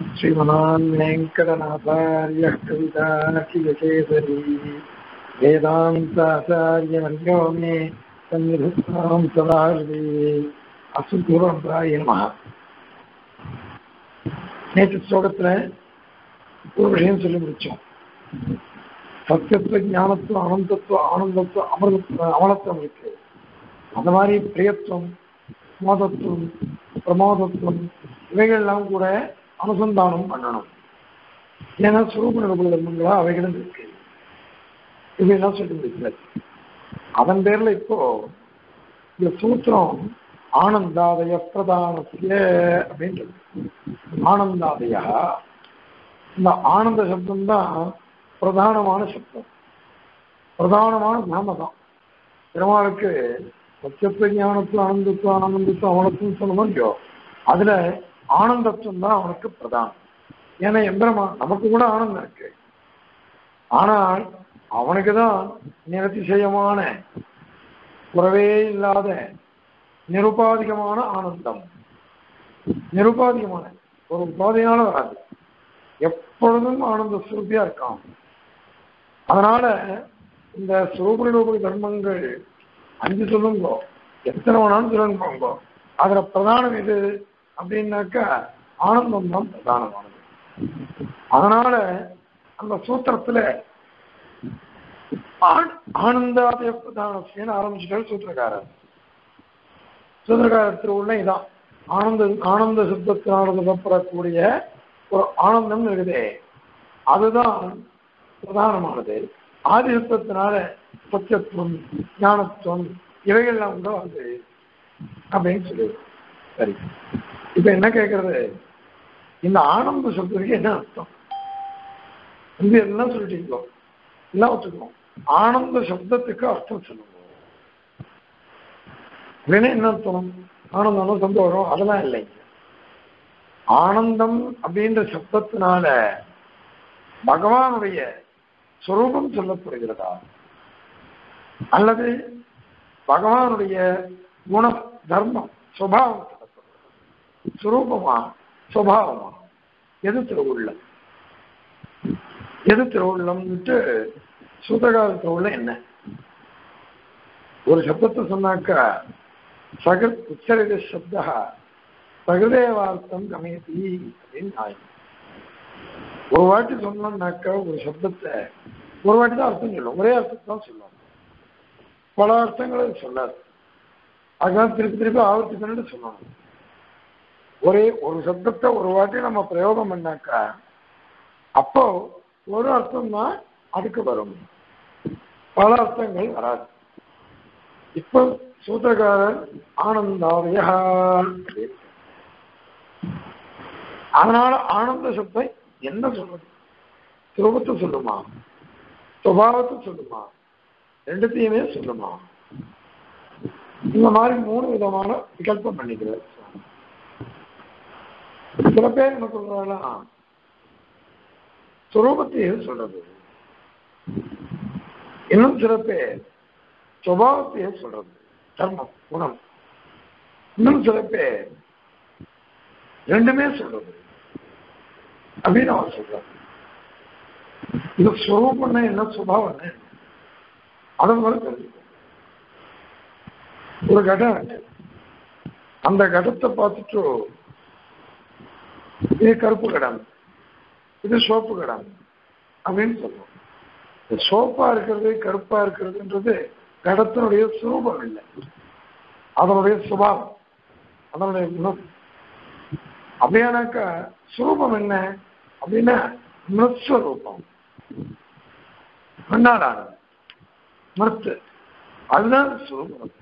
श्रीमहान् वेङ्कटनाथार्यः कवितार्किकेसरी वेदान्ताचार्यवर्यो मे सन्निधत्तां सदा हृदये அசுகுருபிராய நம நேற்று ஸ்லோகத்துல ஒரு விஷயம் சொல்லி முடிச்சோம் சத்தியத்துவ ஞானத்துவம் அனந்தத்துவம் ஆனந்தத்துவம் அமிர்தத்துவம் அமலத்துவம் இருக்கு அந்த மாதிரி பிரியத்துவம் மோதத்துவம் பிரமோதத்துவம் இவைகள்லாம் கூட அனுசந்தானம் பண்ணணும் ஏன்னா சுரூப நிரூப தர்மங்களா அவைகளும் இருக்கு இவையெல்லாம் சொல்லி முடிக்கிறது அதன் பேர்ல இப்போ இந்த சூத்திரம் ஆனந்தாதய பிரதானத்திய அப்படின்றது ஆனந்தாதயா இந்த ஆனந்த சப்தம் தான் பிரதானமான சப்தம் பிரதானமான குணம் தான் பெருமாளுக்கு சத்தியத்துவ ஞானத்துவம் ஆனந்தத்துவம் ஆனந்தத்துவம் அவனத்துவம் சொன்னோம் இல்லையோ அதுல ஆனந்தத்துவம் தான் அவனுக்கு பிரதானம் ஏன்னா எந்திரமா நமக்கு கூட ஆனந்தம் இருக்கு ஆனால் அவனுக்கு தான் நிரதிசயமான குறவே இல்லாத நிருபாதிகமான ஆனந்தம் நிருபாதிகமான ஒரு உபாதையினால வராது எப்பொழுதும் ஆனந்த சுருப்பியா இருக்கான் அதனால இந்த சுரூப தர்மங்கள் அஞ்சு சொல்லுங்கோ எத்தனை வேணாலும் சொல்லுங்கோ அதுல பிரதானம் எது அப்படின்னாக்கா ஆனந்தம் தான் பிரதானமானது அதனால அந்த சூத்திரத்துல ஆனந்தாதய பிரதானத்தின்னு ஆரம்பிச்சுட்டாரு சூத்திரக்காரர் சூத்திரக்காரர் திருவுள்ள இதான் ஆனந்த ஆனந்த சுத்தத்தினால் சொல்லப்படக்கூடிய ஒரு ஆனந்தம் இருக்குதே அதுதான் பிரதானமானது ஆதி சுத்தத்தினால சத்தியத்துவம் ஞானத்துவம் இவைகள்லாம் கூட வந்து அப்படின்னு சொல்லி சரி இப்ப என்ன கேட்கறது இந்த ஆனந்த சப்தத்துக்கு என்ன அர்த்தம் இது எல்லாம் சொல்லிட்டீங்களோ எல்லாம் வச்சுக்கணும் ஆனந்த சப்தத்துக்கு அர்த்தம் சொல்லுங்க உடனே என்ன அர்த்தம் ஆனந்தம் சந்தோஷம் அதெல்லாம் இல்லைங்க ஆனந்தம் அப்படின்ற சப்தத்தினால பகவானுடைய சுரூபம் சொல்லப்படுகிறதா அல்லது பகவானுடைய குண தர்மம் சுபாவம் சொல்லப்படுகிறது சுரூபமா சுபாவமா எது திருவுள்ளம் எது திருவுள்ளம்ட்டு சூதகால திருவுள்ளம் என்ன ஒரு சப்தத்தை சொன்னாக்கா சகத் உச்சரித சப்தா சகதேவார்த்தம் கமயத்தி அப்படின்னு ஆயும் ஒரு வாட்டி சொன்னோம்னாக்கா ஒரு சப்தத்தை ஒரு வாட்டி தான் அர்த்தம் சொல்லும் ஒரே அர்த்தத்தை தான் சொல்லும் பல அர்த்தங்களை சொல்லாது அதுதான் திருப்பி திருப்பி ஆவர்த்தி பண்ணிட்டு சொல்லணும் ஒரே ஒரு சப்தத்தை ஒரு வாட்டி நம்ம பிரயோகம் பண்ணாக்கா அப்போ ஒரு அர்த்தம் தான் அதுக்கு வரும் பல அர்த்தங்கள் வராது இப்போ சூத்திரக்காரர் ஆனந்தாவயா அதனால ஆனந்த சப்தம் என்ன சொல்றது சுரூபத்தை சொல்லுமா சுபாவத்தை சொல்லுமா ரெண்டுத்தையுமே சொல்லுமா இந்த மாதிரி மூணு விதமான விகல்பம் பண்ணிக்கிறார் சில பேர் என்ன சொல்றாங்கன்னா சுரூபத்தையே சொல்றது இன்னும் சில பேர் சுபாவத்தையே சொல்றது தர்மம் குணம் இன்னும் சில பேர் ரெண்டுமே சொல்றது அப்படின்னு அவர் சொல்றாரு இது சுரூபம்னா என்ன சுபாவம் என்ன அதை முதல்ல தெரிஞ்சுக்கணும் ஒரு கடம் இருக்கு அந்த கடத்தை பார்த்துட்டு இது கருப்பு கடம் இது சோப்பு கடம் அப்படின்னு சொல்லுவோம் சோப்பா இருக்கிறது கருப்பா இருக்கிறதுன்றது கடத்தினுடைய சுரூபம் இல்லை அதனுடைய சுபாவம் அதனுடைய குணம் அப்படியானாக்கா சுரூபம் என்ன அப்படின்னா மிருஸ்வரூபம் மண்ணாடானது மிருத்து அதுதான் சுரூபம்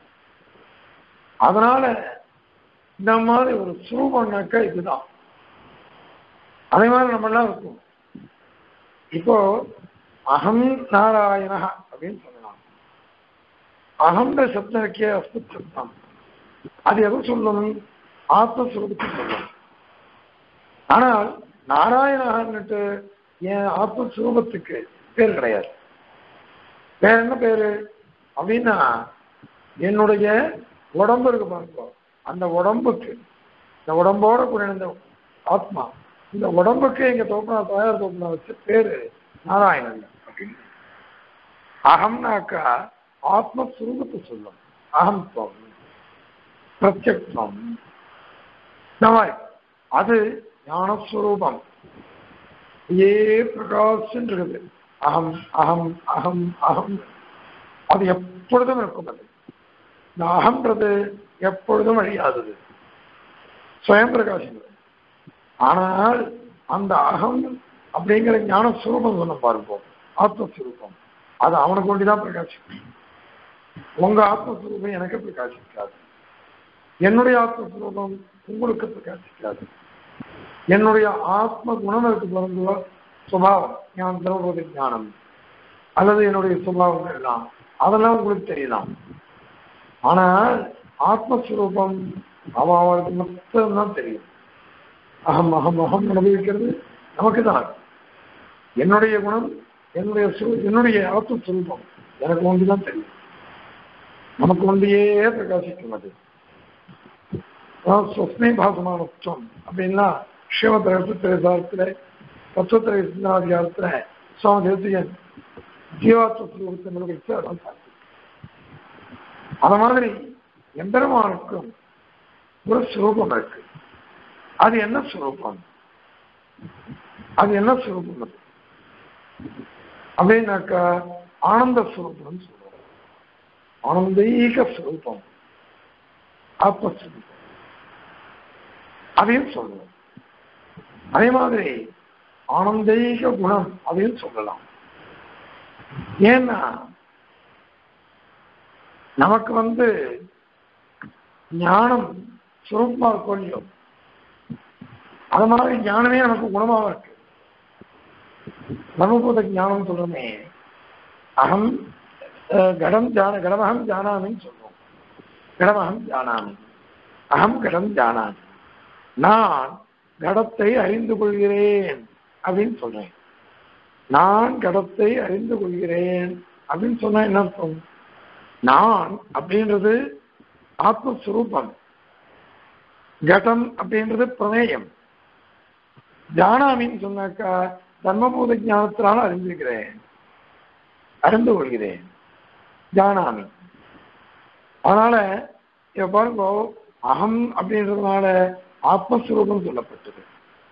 அதனால இந்த மாதிரி ஒரு சுரூபம்னாக்கா இதுதான் அதே மாதிரி நம்ம எல்லாம் இருக்கும் இப்போ அகம் நாராயண அப்படின்னு சொல்லலாம் அகம்ன்ற சப்தம் இருக்கே அஸ்து சப்தம் அது எதை சொல்லணும் ஆத்மஸ்வரூபத்தை சொல்லணும் ஆனால் நாராயணன்னுட்டு என் ஆத்மஸ்வரூபத்துக்கு பேர் கிடையாது வேற என்ன பேரு அப்படின்னா என்னுடைய உடம்பு இருக்கு பாருங்க அந்த உடம்புக்கு இந்த உடம்போட கூட இந்த ஆத்மா இந்த உடம்புக்கு எங்க தோப்பனா தயார் தோப்பனா வச்ச பேரு நாராயணன் அப்படின்னு அகம்னாக்கா ஆத்மஸ்வரூபத்தை சொல்லும் அகம்துவம் பிரத்யக்தம் இந்த மாதிரி அது ஞானஸ்வரூபம் ஏ பிரகாசம் இருக்குது அகம் அகம் அகம் அகம் அது எப்பொழுதும் இருக்கும் அது இந்த அகம்ன்றது எப்பொழுதும் அழியாதது சுயம் பிரகாசம் ஆனால் அந்த அகம் அப்படிங்கிற ஞான சுரூபம் சொன்ன பார்ப்போம் ஆத்மஸ்வரூபம் அது அவனுக்கு ஒண்டிதான் பிரகாசிக்கும் உங்க ஆத்மஸ்வரூபம் எனக்கு பிரகாசிக்காது என்னுடைய ஆத்மஸ்வரூபம் உங்களுக்கு பிரகாசிக்காது என்னுடைய ஆத்ம குணம் இருக்கு பிறந்தோ சுபாவம் ஞான திரவபோத ஞானம் அல்லது என்னுடைய சுபாவங்கள் எல்லாம் அதெல்லாம் உங்களுக்கு தெரியலாம் ஆனால் ஆத்மஸ்வரூபம் அவன் அவனுக்கு மட்டும்தான் தெரியும் அகம் அகம் அகம் அனுபவிக்கிறது நமக்கு தான் என்னுடைய குணம் என்னுடைய சு- என்னுடைய ஆத்மஸ்வரூபம் எனக்கு ஒன்றுதான் தெரியும் நமக்கு ஒன்றையே பிரகாசிக்கும் அது அதாவது சொஸ்மை பாசமான உச்சம் அப்படின்னா ஸ்ரீமத்திரத்தில் தத்துவத்திரை சிந்தாதிகாரத்தில் சுவாமி தேசியன் ஜீவாத்மஸ்வரூபத்தை நிலவரித்து அதான் சாட்சி அத மாதிரி எம்பெருமானுக்கும் ஒரு ஸ்வரூபம் இருக்கு அது என்ன ஸ்வரூபம் அது என்ன ஸ்வரூபம் அது அப்படின்னாக்கா ஆனந்த ஸ்வரூபம்னு சொல்றோம் ஆனந்தீக ஸ்வரூபம் ஆத்மஸ்வரூபம் அதையும் சொல்லணும் அதே மாதிரி ஆனந்தீக குணம் அதையும் சொல்லலாம் ஏன்னா நமக்கு வந்து ஞானம் சுரூபமா இருக்கும் இல்லையோ அது மாதிரி ஞானமே நமக்கு குணமாக இருக்கு பிரம்மபூத ஞானம் சொல்றோமே அகம் அஹ், கடம் ஜான கடமகம் ஜானாமின்னு சொல்றோம் கடமகம் ஜானாமி அகம் கடம் ஜானாமி நான் கடத்தை அறிந்து கொள்கிறேன் அப்படின்னு சொல்றேன் நான் கடத்தை அறிந்து கொள்கிறேன் அப்படின்னு சொன்னா என்ன அர்த்தம் நான் அப்படின்றது ஆத்மஸ்வரூபம் கடம் அப்படின்றது பிரமேயம் ஜானாமின்னு சொன்னாக்கா தர்மபூத ஞானத்தினால அறிந்திருக்கிறேன் அறிந்து கொள்கிறேன் ஜானாமி அதனால இப்ப பாருங்க அகம் அப்படின்றதுனால ஆத்மஸ்வரூபம் சொல்லப்பட்டது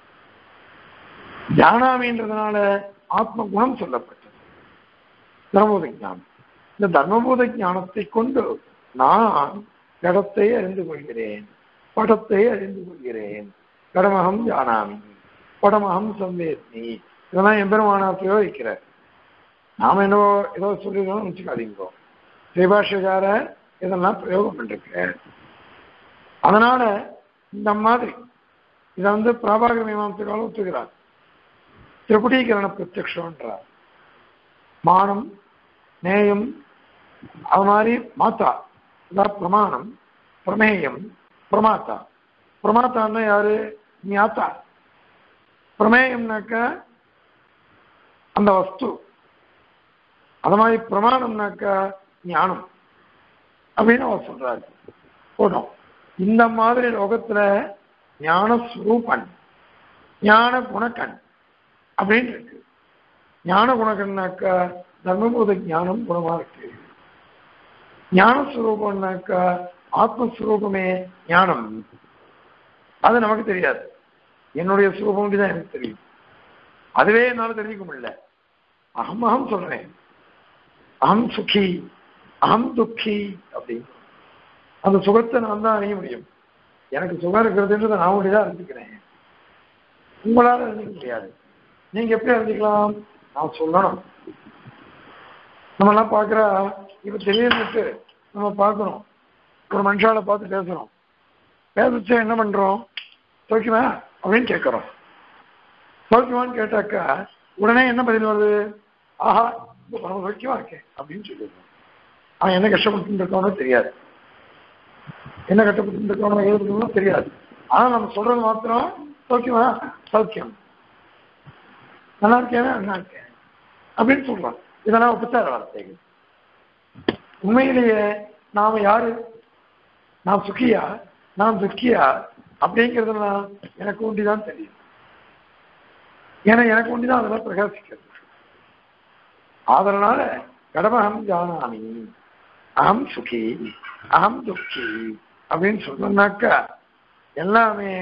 ஜானாமின்றதுனால ஆத்ம குணம் சொல்லப்பட்டது தர்மபூத ஞானம் இந்த தர்மபூத ஞானத்தை கொண்டு நான் கடத்தை அறிந்து கொள்கிறேன் படத்தை அறிந்து கொள்கிறேன் கடமகம் ஜானாமி படமகம் சந்தேஸ்மி இதெல்லாம் எம்பெருமானார் பிரயோகிக்கிறார் நாம என்னவோ ஏதோ சொல்லிடுறோம் வச்சுக்காதீங்க ஸ்ரீபாஷகார இதெல்லாம் பிரயோகம் பண்ணிருக்கிறார் அதனால இந்த மாதிரி இதை வந்து பிராபாகர மீமாசைக்கால ஒத்துக்கிறார் திரிபுடீகரண பிரத்யக்ஷன்றார் மானம் நேயம் அது மாதிரி மாத்தா அதாவது பிரமாணம் பிரமேயம் பிரமாத்தா பிரமாத்தான்னா யாரு ஞாத்தா பிரமேயம்னாக்க அந்த வஸ்து அது மாதிரி பிரமாணம்னாக்க ஞானம் அப்படின்னு அவர் சொல்றாரு போட்டோம் இந்த மாதிரி லோகத்துல ஞான ஸ்வரூபன் ஞான குணக்கண் அப்படின்னு இருக்கு ஞான குணக்கண்ணாக்கா தர்மபூத ஞானம் குணமா இருக்கு ஞானஸ்வரூபம்னாக்கா ஆத்மஸ்வரூபமே ஞானம் அது நமக்கு தெரியாது என்னுடைய சுரூபம் தான் எனக்கு தெரியும் அதுவே என்னால தெரிவிக்க முடியல அகம் அகம் சொல்றேன் அகம் சுகி அகம் துக்கி அப்படின்னு அந்த சுகத்தை நான் தான் அறிய முடியும் எனக்கு சுகம் இருக்கிறதுன்றதை நான் ஒண்டிதான் அறிஞ்சிக்கிறேன் உங்களால அறிஞ்சிக்க முடியாது நீங்க எப்படி அறிஞ்சிக்கலாம் நான் சொல்லணும் நம்மலாம் பார்க்குறா இப்போ திடீர்னுட்டு நம்ம பார்க்குறோம் ஒரு மனுஷால பார்த்து பேசுகிறோம் பேசிச்சு என்ன பண்ணுறோம் சௌக்கியமா அப்படின்னு கேட்குறோம் சௌக்கியமான்னு கேட்டாக்கா உடனே என்ன பதில் வருது ஆஹா இப்போ பரம சௌக்கியமா இருக்கேன் அப்படின்னு சொல்லிடுவோம் அவன் என்ன கஷ்டப்பட்டு இருக்கானோ தெரியாது என்ன கஷ்டப்பட்டு இருக்கானோ எழுதுறதுனோ தெரியாது ஆனால் நம்ம சொல்றது மாத்திரம் சௌக்கியமா சௌக்கியம் நல்லா இருக்கேனா நல்லா இருக்கேன் அப்படின்னு சொல்றான் இதெல்லாம் உபச்சார வார்த்தைகள் உண்மையிலேயே நாம யாரு நான் சுக்கியா நான் துக்கியா அப்படிங்கிறதுலாம் எனக்கு ஒண்டிதான் தெரியும் ஏன்னா எனக்கு ஒண்டிதான் அதெல்லாம் பிரகாசிக்கிறது அதனால கடமகம் ஜானாமி அகம் சுகி அகம் துக்கி அப்படின்னு சொன்னாக்கா எல்லாமே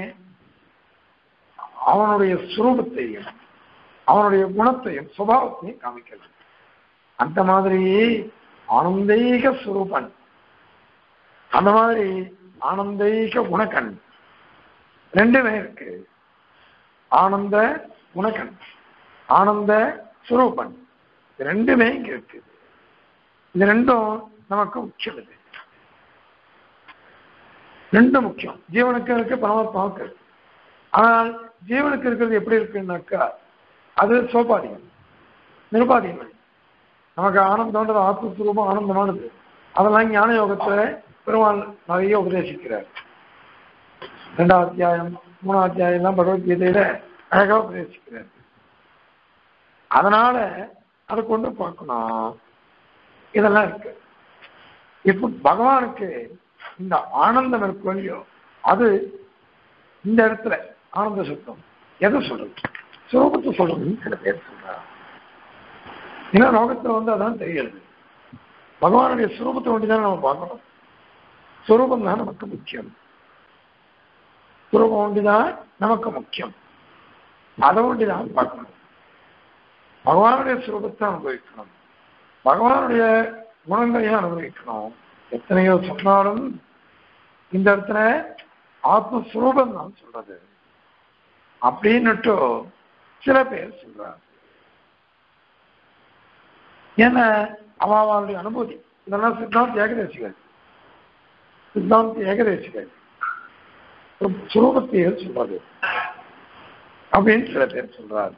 அவனுடைய சுரூபத்தையும் அவனுடைய குணத்தையும் சுபாவத்தையும் காமிக்கிறது அந்த மாதிரி ஆனந்தீக சுரூபன் அந்த மாதிரி ஆனந்தீக குணக்கண் ரெண்டுமே இருக்கு ஆனந்த குணக்கண் ஆனந்த சுரூபன் இது ரெண்டுமே இங்க இருக்கு இது ரெண்டும் நமக்கு முக்கியம் இது ரெண்டும் முக்கியம் ஜீவனுக்கு இருக்கு பரமாத்மாவுக்கு இருக்கு ஆனால் ஜீவனுக்கு இருக்கிறது எப்படி இருக்குன்னாக்கா அது சோபாதிகம் நிருபாதிகம் நமக்கு ஆனந்தம்ன்றது ஆத்மஸ்வரூபம் ஆனந்தமானது அதெல்லாம் ஞான யோகத்துல பெருமாள் நிறைய உபதேசிக்கிறார் ரெண்டாம் அத்தியாயம் மூணாம் அத்தியாயம் எல்லாம் பகவத்கீதையில அழகா உபதேசிக்கிறார் அதனால அதை கொண்டு பார்க்கணும் இதெல்லாம் இருக்கு இப்ப பகவானுக்கு இந்த ஆனந்தம் இருக்கு இல்லையோ அது இந்த இடத்துல ஆனந்த சுத்தம் எதை சொல்றது சுரூபத்தை சொல்றதுன்னு சில பேர் சொல்றாங்க ஏன்னா லோகத்துல வந்து அதான் தெரிகிறது பகவானுடைய சுரூபத்தை ஒண்டிதான் நம்ம பார்க்கணும் சுரூபம் தான் நமக்கு முக்கியம் சுரூபம் ஒண்டிதான் நமக்கு முக்கியம் அதை ஒண்டிதான் பார்க்கணும் பகவானுடைய சுரூபத்தை அனுபவிக்கணும் பகவானுடைய குணங்களையும் அனுபவிக்கணும் எத்தனையோ சொன்னாலும் இந்த இடத்துல ஆத்மஸ்வரூபம் தான் சொல்றது அப்படின்னுட்டு சில பேர் சொல்றாங்க ஏன்னா அவளுடைய அனுபூதி இதெல்லாம் சித்தாந்த ஏகதேசிகள் சித்தாந்த ஏகதேசிகள் சுரூபத்தையே சொல்றது அப்படின்னு சில பேர் சொல்றாரு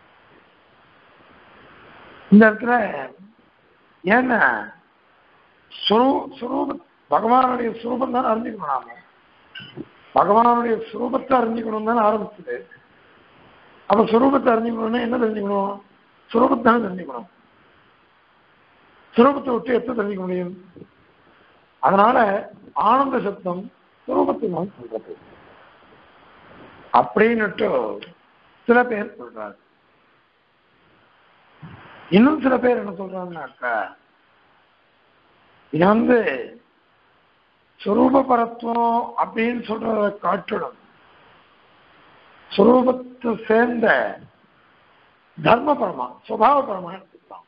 இந்த இடத்துல ஏன்னா சுரூப பகவானுடைய சுரூபம் தான் அறிஞ்சுக்கணும் நாம பகவானுடைய சுரூபத்தை அறிஞ்சுக்கணும் தானே ஆரம்பிச்சது அப்ப சுரூபத்தை அறிஞ்சுக்கணும்னா என்ன தெரிஞ்சுக்கணும் சுரூபத்தை தானே தெரிஞ்சுக்கணும் சுரூபத்தை விட்டு எப்ப தெரிஞ்சுக்க முடியும் அதனால ஆனந்த சத்தம் சுரூபத்தை தான் சொல்றது அப்படின்னுட்டு சில பேர் சொல்றாரு இன்னும் சில பேர் என்ன சொல்றாங்கன்னாக்கா இது வந்து சுரூப பரத்துவம் அப்படின்னு சொல்றத காட்டிடும் சுரூபத்தை சேர்ந்த தர்மபரமா சுபாவபரமா எடுத்துக்கலாம்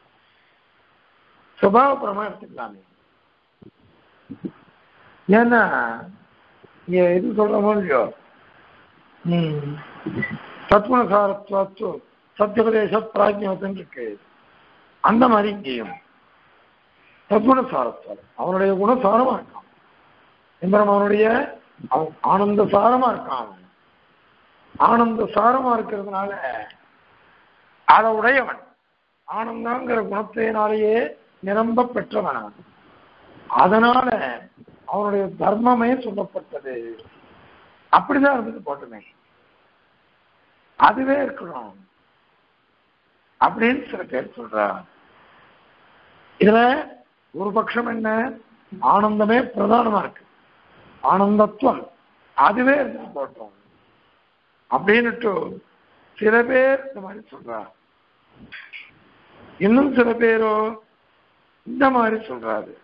சுபாவபரமா எடுத்துக்கலாமே ஏன்னா இங்க இது சொல்றோமோ இல்லையோ சத்குணசாரத்வாத்து சத்தியபதேச பிராஜ்யவத்தன் இருக்கு அந்த மாதிரி இங்கேயும் சத்குணசாரத்வம் அவனுடைய குணசாரமா இருக்கான் எம்பரம் அவனுடைய அவன் ஆனந்த சாரமா இருக்கான் ஆனந்த சாரமா இருக்கிறதுனால அதை உடையவன் ஆனந்தங்கிற குணத்தினாலேயே நிரம்ப பெற்றவன் அவன். அதனால அவனுடைய தர்மமே சொல்லப்பட்டது அப்படிதான் இருந்தது போட்டுமே அதுவே இருக்கணும் அப்படின்னு சில பேர் சொல்றாங்க இதுல ஒரு பட்சம் என்ன ஆனந்தமே பிரதானமா இருக்கு ஆனந்தத்துவம் அதுவே இருந்து போட்டோம் அப்படின்னுட்டு சில பேர் இந்த மாதிரி சொல்றாங்க இன்னும் சில பேரோ இந்த மாதிரி சொல்றாரு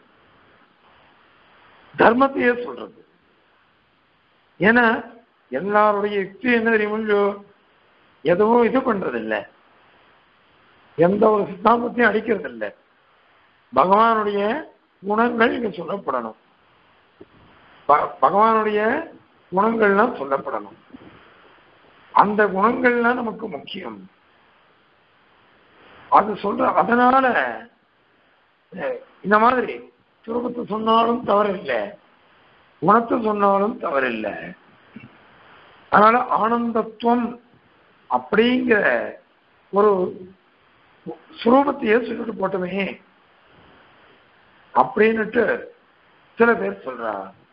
தர்மத்தையே சொல்றது ஏன்னா எல்லாருடைய யுக்தி என்ன தெரியுமோ எதுவும் இது பண்றது இல்லை எந்த ஒரு சித்தாந்தத்தையும் அடிக்கிறது இல்லை பகவானுடைய குணங்கள் இங்க சொல்லப்படணும் ப- பகவானுடைய குணங்கள்லாம் சொல்லப்படணும் அந்த குணங்கள்லாம் நமக்கு முக்கியம் அது சொல்ற அதனால அஹ், இந்த மாதிரி சுரூபத்தை சொன்னாலும் தவறில்லை குணத்தை சொன்னாலும் தவறில்லை அதனால ஆனந்தத்துவம் அப்படிங்கிற ஒரு சுரூபத்தையே சொல்லிட்டு போட்டோமே அப்படின்னுட்டு சில பேர் சொல்றா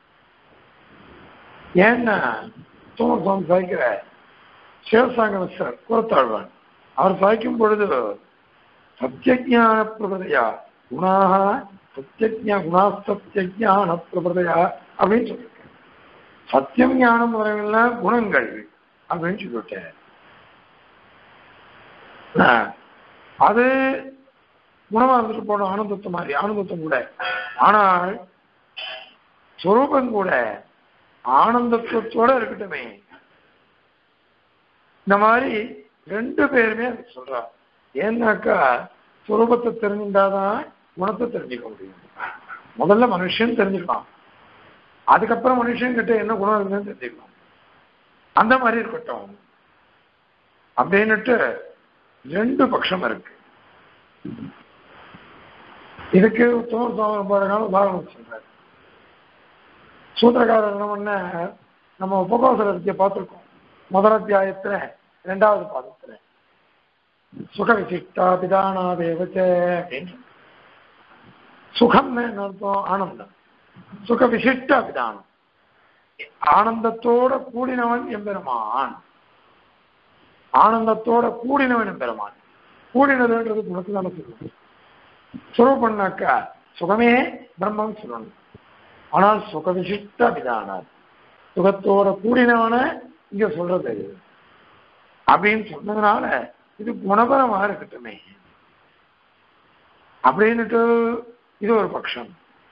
ஏன்னா சோமசுவாமி சாய்க்கிற சிவசாங்க மிஸ்டர் கூறத்தாழ்வான் அவர் சாய்க்கும் பொழுது சத்தியஜான பிரபதையா குணாக சத்தியஜா குணா சத்தியஜான பிரபதையா அப்படின்னு சொல்லியிருக்கேன் சத்தியம் ஞானம் வரவெல்லாம் குணங்கள் அப்படின்னு சொல்லிவிட்டேன் ஆஹ், அது குணமா இருந்துட்டு போன ஆனந்தத்தை மாதிரி ஆனந்தத்தும் கூட ஆனால் சுரூபம் கூட ஆனந்தத்துவத்தோட இருக்கட்டுமே இந்த மாதிரி ரெண்டு பேருமே அதுக்கு சொல்றா ஏன்னாக்கா சுரூபத்தை தெரிஞ்சுட்டாதான் குணத்தை தெரிஞ்சுக்க முடியும் முதல்ல மனுஷன் தெரிஞ்சுக்கலாம் அதுக்கப்புறம் மனுஷன் கிட்ட என்ன குணம் இருக்குன்னு தெரிஞ்சுக்கலாம் அந்த மாதிரி இருக்கட்டும் அப்படின்னுட்டு ரெண்டு பட்சம் இருக்கு இதுக்கு உத்தம சுவாமி ரொம்ப அழகான உதாரணம் சொல்றாரு சூத்திரக்காரர் என்ன பண்ண நம்ம உபகோசர வித்தியை பார்த்திருக்கோம் முதல் அத்தியாயத்துல இரண்டாவது பாதத்துல சுக விசிஷ்டா பிதானாதேவச்ச அப்படின்னு சுகம்னு என்ன அர்த்தம் ஆனந்தம் சுக விசிஷ்ட பிதானம் ஆனந்தத்தோட கூடினவன் எம்பெருமான் ஆனந்தத்தோட கூடினவன் எம்பெருமான் கூடினதுன்றது குணத்து தானே சொல்லணும் சுரூபம்னாக்கா சுகமே பிரம்மம் சொல்லணும் ஆனால் சுக விசிஷ்ட விதானம் சுகத்தோட கூடினவன இங்க சொல்றது அப்படின்னு சொன்னதுனால இது குணபரமா இருக்கட்டுமே அப்படின்னுட்டு இது ஒரு பட்சம்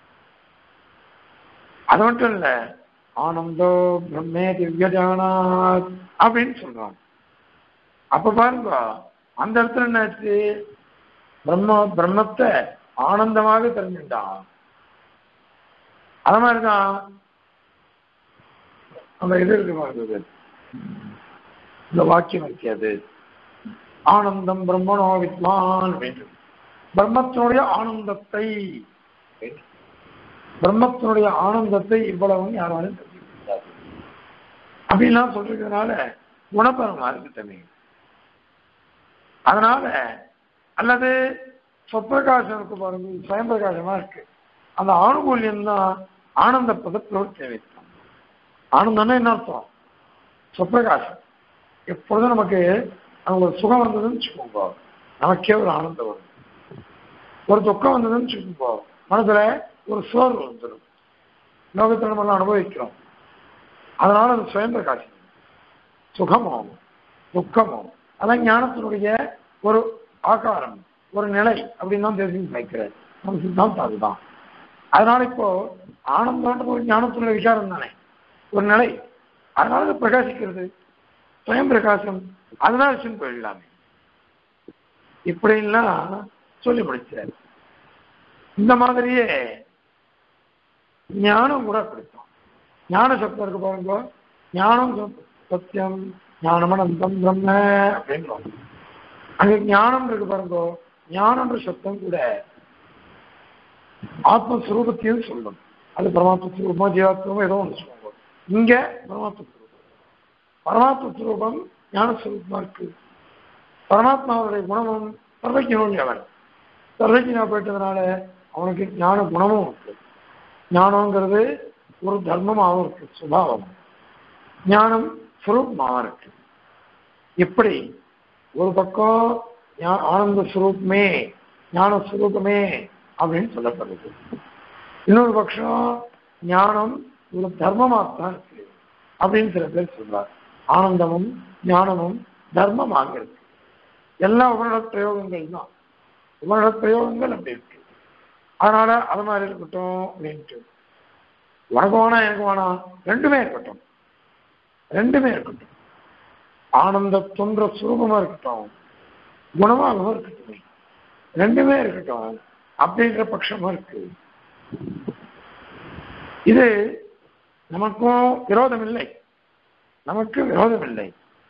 அது மட்டும் இல்ல ஆனந்தோ பிரம்மே திவ்யஜானாத் அப்படின்னு சொல்றாங்க அப்ப பாருங்க அந்த இடத்துல என்னாச்சு பிரம்ம பிரம்மத்தை ஆனந்தமாக தெரிஞ்சுட்டான் அது மாதிரிதான் அந்த இது இருக்கு பாருங்க இந்த வாக்கியம் இருக்காது ஆனந்தம் பிரம்மனோ வித்வான் வேண்டும் பிரம்மத்தினுடைய ஆனந்தத்தை வேண்டும். பிரம்மத்தினுடைய ஆனந்தத்தை இவ்வளவும் யாராலும் தெரிஞ்சுக்க முடியாது அப்படின்லாம் சொல்றதுனால குணபரமா இருக்கட்டமே அதனால அல்லது சொப்பிரகாசம் இருக்கு பாருங்க சுயம் பிரகாசமா இருக்கு அந்த ஆணுகூல்யம் தான் ஆனந்த பத பிரவர்த்தி வைத்தான் ஆனந்தம்னா என்ன அர்த்தம் சொப்பிரகாசம் எப்பொழுதும் நமக்கு அங்க ஒரு சுகம் வந்ததுன்னு வச்சுக்கோங்க நமக்கே ஒரு ஆனந்தம் வரும் ஒரு துக்கம் வந்ததுன்னு வச்சுக்கோங்க மனசுல ஒரு சோர்வு வந்துடும் லோகத்தை நம்ம எல்லாம் அனுபவிக்கிறோம் அதனால அது சுயம் பிரகாசம் சுகமோ துக்கமோ அதான் ஞானத்தினுடைய ஒரு ஆகாரம் ஒரு நிலை அப்படின்னு தான் தெரிஞ்சு நினைக்கிறார் நம்ம சித்தாந்தம் அதுதான் அதனால இப்போ ஆனந்தம்ன்றது ஒரு ஞானத்தினுடைய விசாரம் தானே ஒரு நிலை அதனால அது பிரகாசிக்கிறது சுயம் பிரகாசம் அதனால விஷயம் போயிடலாமே இப்படின்லாம் சொல்லி முடிச்சார் இந்த மாதிரியே ஞானம் கூட அப்படித்தான் ஞான சப்தம் இருக்கு பாருங்க ஞானம் சத்- சத்தியம் ஞானமனந்தம் பிரம்ம அப்படின்றோம் அங்க ஞானம் இருக்கு பாருங்க ஞானம்ன்ற சப்தம் கூட ஆத்மஸ்வரூபத்தையும் சொல்லும் அது பரமாத்ம ஸ்வரூபமோ ஜீவாத்மமோ ஏதோ ஒன்று சொல்லுவாங்க இங்க பரமாத்ம ஸ்வரூபம் பரமாத்ம ஸ்வரூபம் ஞானஸ்வரூபமா இருக்கு பரமாத்மாவுடைய குணமும் சர்வஜனும் அவன் சர்வஜனா போயிட்டதுனால அவனுக்கு ஞான குணமும் இருக்கு ஞானங்கிறது ஒரு தர்மமாகவும் இருக்கு சுபாவம் ஞானம் சுரூபமாகவும் இருக்கு இப்படி ஒரு பக்கம் ஞா- ஆனந்த சுரூபமே ஞான சுரூபமே அப்படின்னு சொல்லப்படுது இன்னொரு பட்சம் ஞானம் ஒரு தர்மமாகத்தான் இருக்கு அப்படின்னு சில பேர் சொல்றார் ஆனந்தமும் ஞானமும் தர்மமாக இருக்கு எல்லா உபநிட பிரயோகங்கள் தான் உபநிட பிரயோகங்கள் அப்படி இருக்கு அதனால அது மாதிரி இருக்கட்டும் அப்படின்ட்டு உனக்கு வேணாம் எனக்கு வேணாம் ரெண்டுமே இருக்கட்டும் ரெண்டுமே இருக்கட்டும் ஆனந்த தொன்ற சுரூபமா இருக்கட்டும் குணமாகவும் இருக்கட்டும் ரெண்டுமே இருக்கட்டும் அப்படின்ற பட்சமா இருக்கு இது நமக்கும் விரோதம் இல்லை நமக்கு விரோதம் இல்லை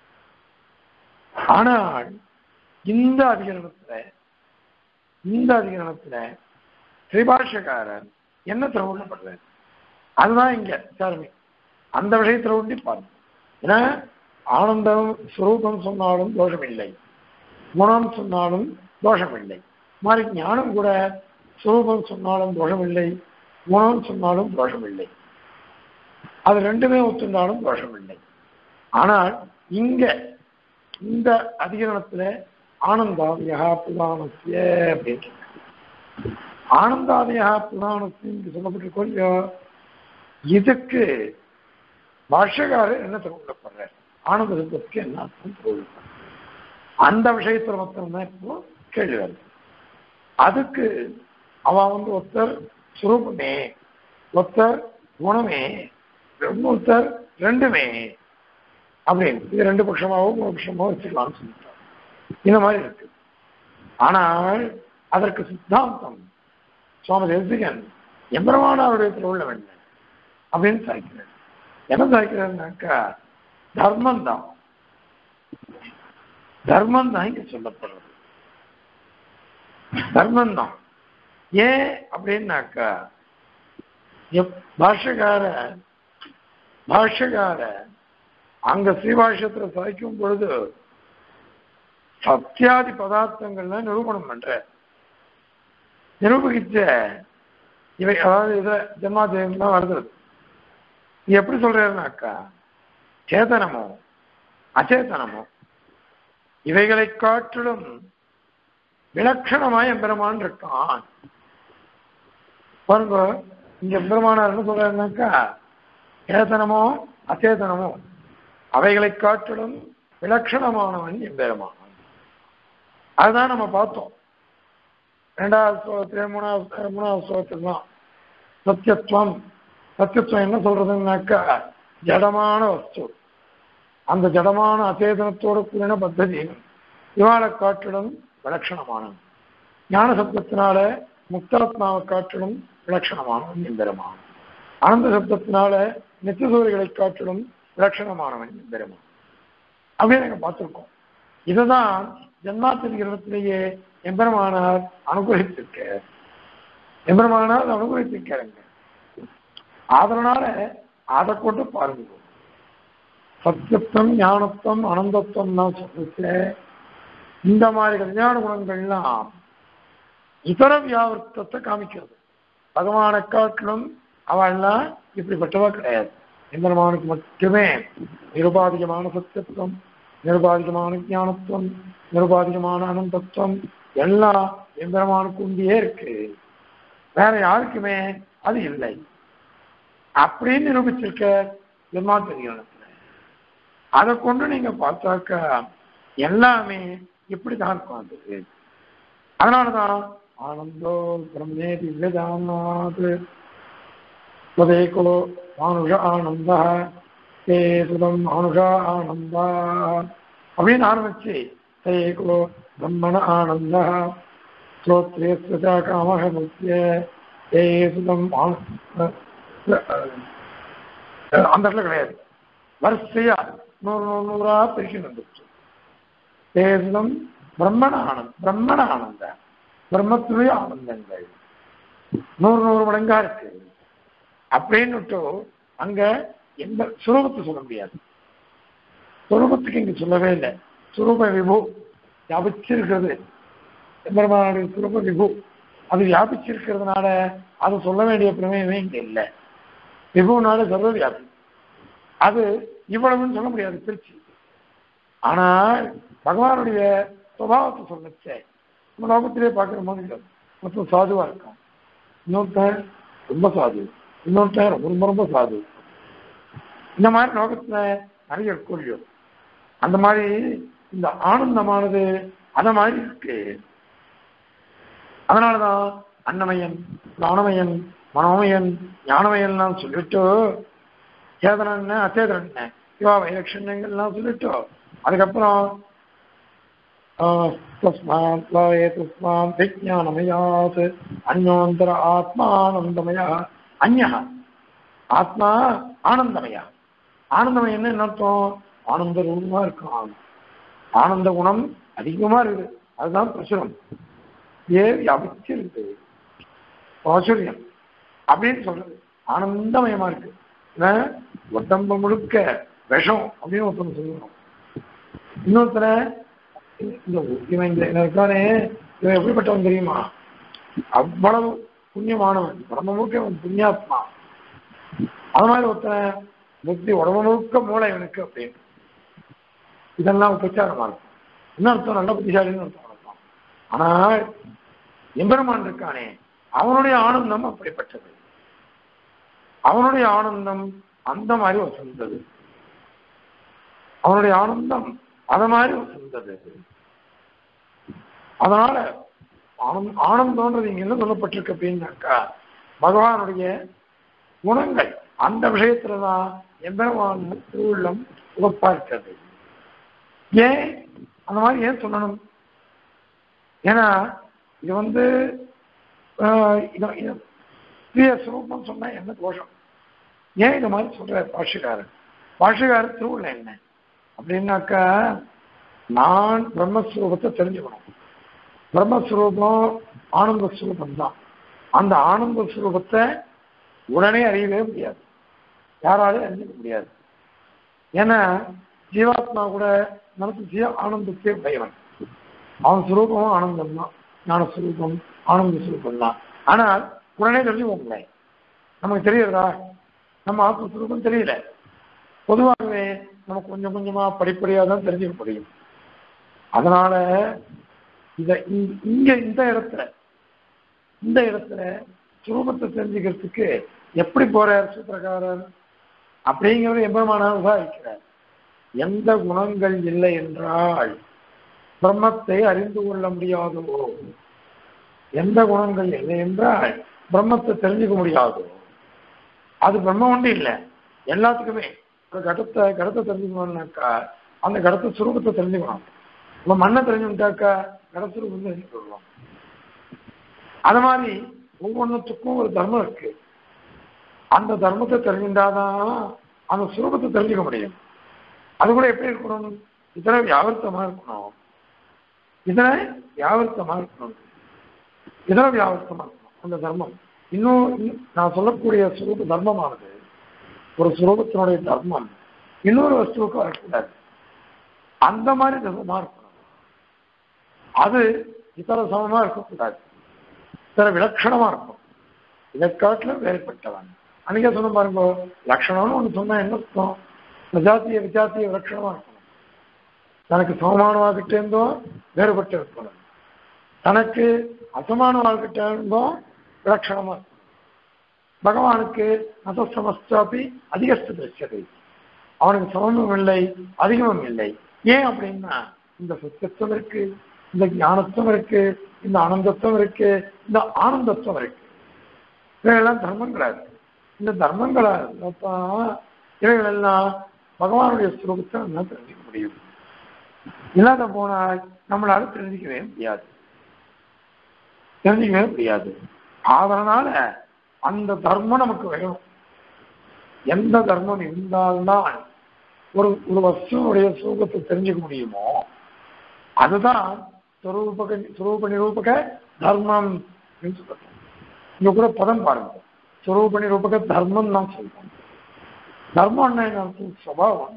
ஆனால் இந்த அதிகரணத்துல இந்த அதிகரணத்துல திரிபாஷக்காரர் என்ன திரவணப்படுறார் அதுதான் இங்க சாரமி அந்த விஷயத்துல ஒண்டி பாருங்க ஏன்னா ஆனந்தம் சுரூபம் சொன்னாலும் தோஷம் இல்லை குணம் சொன்னாலும் தோஷம் இல்லை மாதிரி ஞானம் கூட சுரூபம் சொன்னாலும் தோஷம் இல்லை குணம் சொன்னாலும் தோஷம் இல்லை அது ரெண்டுமே ஒத்துண்டாலும் தோஷம் இல்லை ஆனால் இங்க இந்த அதிகரணத்துல ஆனந்தாதியா புராணசிய அப்படின்னு ஆனந்தாதியா புராணத்தின் சொல்லப்பட்டிருக்கோம் இல்லையோ இதுக்கு பாஷ்யக்காரர் என்ன திருவிழப்படுறார் ஆனந்த சப்தத்துக்கு என்ன அர்த்தம் திருவிழப்படுறார் அந்த விஷயத்துல மாத்திரம்தான் இப்போ கேள்வி வருது அதுக்கு அவன் வந்து ஒருத்தர் சுரூபமே ஒருத்தர் குணமே இன்னொருத்தர் ரெண்டுமே அப்படின்னு இது ரெண்டு பட்சமாகவும் மூணு பட்சமாகவும் வச்சுக்கலாம்னு சொல்லிட்டார் இந்த மாதிரி இருக்கு ஆனால் அதற்கு சித்தாந்தம் சுவாமி தேசிகன் எம்பரமான அவருடைய உள்ள வேண்டும் அப்படின்னு சாய்க்கிறார் என்ன சாய்க்கிறாருனாக்கா தர்மம் தான் தர்மம் தான் இங்க சொல்லப்படுறது தர்மம் தான் ஏன் அப்படின்னாக்கா எப்- பாஷ்யக்கார பாஷ்யக்கார அங்க ஸ்ரீபாஷ்யத்துல சாய்க்கும் பொழுது சத்தியாதி பதார்த்தங்கள்லாம் நிரூபணம் பண்ற நிரூபிச்ச இவை அதாவது இதை ஜென்மாத்தியம் தான் வருது இது எப்படி சொல்றாருனாக்கா சேதனமோ அச்சேதனமோ இவைகளை காட்டிலும் விலட்சணமாய் எம்பெருமான் இருக்கான் பாருங்க இங்க எம்பெருமானார் என்ன சொல்றாருனாக்கா சேதனமோ அச்சேதனமோ அவைகளை காட்டிலும் விலட்சணமானவன் எம்பெருமான் அதுதான் நம்ம பார்த்தோம் ரெண்டாவது ஸ்லோகத்திலே மூணாவது மூணாவது ஸ்லோகத்தில் தான் சத்தியத்துவம் சத்தியத்துவம் என்ன சொல்றதுன்னாக்கா ஜடமான வஸ்து அந்த ஜடமான அச்சேதனத்தோடு கூடின பத்ததி இவாளை காட்டிலும் விலட்சணமானவன் ஞான சப்தத்தினால முக்தாத்மாவை காட்டிலும் விலட்சணமானவன் எம்பெருமான் ஆனந்த சப்தத்தினால நித்தியசூரிகளை காட்டிலும் விலட்சணமானவன் எம்பெருமான் அப்படின்னு நாங்கள் பார்த்துருக்கோம் இதுதான் ஜென்மாத்தின் கிரகத்திலேயே எம்பெருமானார் அனுகிரகித்திருக்கார் எம்பெருமானார் அனுகிரகித்திருக்காருங்க அதனால அதை கொண்டு பாருங்க சத்தியத்துவம் ஞானத்துவம் அனந்தத்துவம் தான் சொல்லிட்டு இந்த மாதிரி கல்யாண குணங்கள்லாம் இதர வியாவர்த்தத்தை காமிக்கிறது பகவானை காட்டிலும் அவள்லாம் இப்படிப்பட்டவா கிடையாது எம்பெருமானுக்கு மட்டுமே நிருபாதிகமான சத்தியத்துவம் நிருபாதிகமான ஞானத்துவம் நிருபாதிகமான அனந்தத்துவம் எல்லாம் எம்பெருமானுக்கு உண்டியே இருக்கு வேற யாருக்குமே அது இல்லை அப்படின்னு நிரூபிச்சிருக்க ஜென்மாத்திரிகரணத்துல அதை கொண்டு நீங்க பார்த்தாக்கா எல்லாமே இப்படிதான் இருக்கும் அது அதனாலதான் ஆனந்தோ பிரம்மே திவ்யதானாத் ஸ்வதேகோ மானுஷ ஆனந்தா தே சுதம் மானுஷ ஆனந்தா அப்படின்னு ஆரம்பிச்சு தேகோ பிரம்மண ஆனந்தா ஸ்ரோத்ரேஸ்வதா காமக முக்கிய தே சுதம் அந்த இடத்துல கிடையாது வரிசையா நூறு நூறு நூறா பிரிச்சு வந்துச்சு தேசம் பிரம்மண ஆனந்தம் பிரம்மண ஆனந்த பிரம்மத்துடைய ஆனந்தங்கள் நூறு நூறு மடங்கா இருக்கு அப்படின்னுட்டு அங்க எந்த சுரூபத்தை சொல்ல முடியாது சுரூபத்துக்கு இங்க சொல்லவே இல்லை சுரூப விபு வியாபிச்சிருக்கிறது எம்பெருமானுடைய சுரூப விபு அது வியாபிச்சிருக்கிறதுனால அதை சொல்ல வேண்டிய பிரமேயமே இங்க இல்லை விபுனால சர்வ வியாபி அது இவ்வளவுன்னு சொல்ல முடியாது திருச்சி ஆனால் பகவானுடைய சுபாவத்தை சொல்லச்சே நம்ம லோகத்திலே பார்க்குற போது மொத்தம் சாதுவா இருக்கும் இன்னொருத்தன் ரொம்ப சாது இன்னொருத்தன் ரொம்ப ரொம்ப சாது இந்த மாதிரி லோகத்துல நிறைய கொள்ளியோ அந்த மாதிரி இந்த ஆனந்தமானது அத மாதிரி இருக்கு அதனாலதான் அன்னமயன் பிராணமயன் மனோமயன் ஞானமயன்லாம் சொல்லிட்டு சேதனன்னு அச்சேதனன்னு சிவா வைலட்சண்யங்கள்லாம் சொல்லிட்டு அதுக்கப்புறம் தஸ்மாத் லயே தஸ்மாத் விஜானமயாத் அந்யோந்தர ஆத்மானந்தமயா அந்யா ஆத்மா ஆனந்தமயா ஆனந்தமயம் என்ன அர்த்தம் ஆனந்த ரூபமா இருக்கும் ஆனந்த குணம் அதிகமா இருக்குது அதுதான் பிரசுரம் ஏ வியாபிச்சிருக்கு பிராச்சுரியம் அப்படின்னு சொல்றது ஆனந்தமயமா இருக்கு உடம்பு முழுக்க விஷம் அப்படின்னு ஒருத்தன் சொல்லணும் இன்னொருத்தர இந்த இவன் இந்த இருக்கானே இவன் எப்படிப்பட்டவன் தெரியுமா அவ்வளவு புண்ணியமானவன் உடம்பு முழுக்க அவன் புண்ணியாத்மா அது மாதிரி ஒருத்தன் புத்தி உடம்பு முழுக்க மூளை இவனுக்கு அப்படின்னு இதெல்லாம் உபச்சாரமா இருக்கும் என்ன அர்த்தம் நல்ல புத்திசாலின்னு அர்த்தம் அர்த்தம் ஆனால் எம்பெருமான் இருக்கானே அவனுடைய ஆனந்தம் அப்படிப்பட்டது அவனுடைய ஆனந்தம் அந்த மாதிரி வசந்தது அவனுடைய ஆனந்தம் அத மாதிரி வசந்தது அதனால ஆனந்த் ஆனந்தம்ன்றது இங்க என்ன சொல்லப்பட்டிருக்கு அப்படின்னாக்கா பகவானுடைய குணங்கள் அந்த விஷயத்துலதான் எம்பெருமான் திருவுள்ளம் உவப்பா இருக்கிறது ஏன் அந்த மாதிரி ஏன் சொல்லணும் ஏன்னா இது வந்து ஆஹ், இது- இது பிரிய சுரூபம் சொன்னா என்ன தோஷம் ஏன் இந்த மாதிரி சொல்ற பாஷகாரன் பாஷகாரன் திருவுள்ள என்ன அப்படின்னாக்கா நான் பிரம்மஸ்வரூபத்தை தெரிஞ்சுக்கணும் பிரம்மஸ்வரூபம் ஆனந்த ஸ்வரூபம் தான் அந்த ஆனந்த ஸ்வரூபத்தை உடனே அறியவே முடியாது யாராலையும் அறிஞ்சிக்க முடியாது ஏன்னா ஜீவாத்மா கூட நமக்கு ஜீவ ஆனந்தத்தை உடையவன் அவன் சுரூபமும் ஆனந்தம் தான் ஞான சுரூபம் ஆனந்த சுரூபம் தான் ஆனால் உடனே தெரிஞ்சுக்க முடியாது நமக்கு தெரியுறதா நம்ம ஆத்மஸ்வரூபம் தெரியல பொதுவாகவே நமக்கு கொஞ்சம் கொஞ்சமா படிப்படியாக தான் தெரிஞ்சுக்க முடியும் அதனால இத இங்க- இங்க இந்த இடத்துல இந்த இடத்துல சுரூபத்தை தெரிஞ்சுக்கிறதுக்கு எப்படி போறார் சூத்திரக்காரர் அப்படிங்கிறது எம்பெருமானார் விசாரிக்கிறார் எந்த குணங்கள் இல்லை என்றால் பிரம்மத்தை அறிந்து கொள்ள முடியாதோ எந்த குணங்கள் இல்லை என்றால் பிரம்மத்தை தெரிஞ்சுக்க முடியாதோ அது பிரம்மம் ஒன்று இல்லை எல்லாத்துக்குமே ஒரு கடத்தை கடத்தை தெரிஞ்சுக்கணும்னாக்கா அந்த கடத்தை சுரூபத்தை தெரிஞ்சுக்கணும் நம்ம மண்ணை தெரிஞ்சுக்கிட்டாக்கா கடசுரூபம் தெரிஞ்சுக்கணும் அது மாதிரி ஒவ்வொன்றுத்துக்கும் ஒரு தர்மம் இருக்கு அந்த தர்மத்தை தெரிஞ்சுட்டாதான் அந்த சுரூபத்தை தெரிஞ்சுக்க முடியும் அது கூட எப்படி இருக்கணும் இதனை வியாபர்த்தமா இருக்கணும் இதனை வியாபர்த்தமா இருக்கணும் இதனை வியாபர்த்தமா இருக்கணும் அந்த தர்மம் இன்னும் இன்னும் நான் சொல்லக்கூடிய சுரூப தர்மமானது ஒரு சுரூபத்தினுடைய தர்மம் இன்னொரு வஸ்துவுக்கு வரக்கூடாது அந்த மாதிரி தர்மமா இருக்கணும் அது இதர சமமா இருக்கக்கூடாது இதர விலட்சணமா இருக்கும் இதை காட்டிலும் வேறுபட்டவன் அன்னைக்கே சொன்ன பாருங்க லட்சணம்னு ஒன்று சொன்னா என்ன அர்த்தம் விஜாத்திய விஜாத்திய விலட்சணமா இருக்கணும் தனக்கு சமமானவாகிட்ட இருந்தும் வேறுபட்டு இருக்கணும் தனக்கு அசமானவாகிட்ட இருந்தும் விலட்சணமா இருக்கணும் பகவானுக்கு நசமஸ்தாபி அதிகஸ்து திருச்சதை அவனுக்கு சமமும் இல்லை அதிகமும் இல்லை ஏன் அப்படின்னா இந்த சத்தியத்துவம் இருக்கு இந்த ஞானத்துவம் இருக்கு இந்த ஆனந்தத்துவம் இருக்கு இந்த ஆனந்தத்துவம் இருக்கு இவைகள்லாம் தர்மங்களா இருக்கு இந்த தர்மங்களா இருந்தாதான் இவைகள் எல்லாம் பகவானுடைய ஸ்வரூபத்தை நம்மளால தெரிஞ்சுக்க முடியும் இல்லாத போனால் நம்மளால தெரிஞ்சுக்கவே முடியாது தெரிஞ்சுக்கவே முடியாது அதனால அந்த தர்மம் நமக்கு வேணும் எந்த தர்மம் இருந்தால்தான் ஒரு ஒரு வஸ்துவனுடைய சுரூபத்தை தெரிஞ்சுக்க முடியுமோ அதுதான் சுரூபக சுரூப நிரூபக தர்மம் அப்படின்னு சொல்றோம் இங்க கூட பதம் பாருங்க சுரூப நிரூபக தர்மம் தான் சொல்றோம் தர்மம் என்ன அர்த்தம் சுவாவம்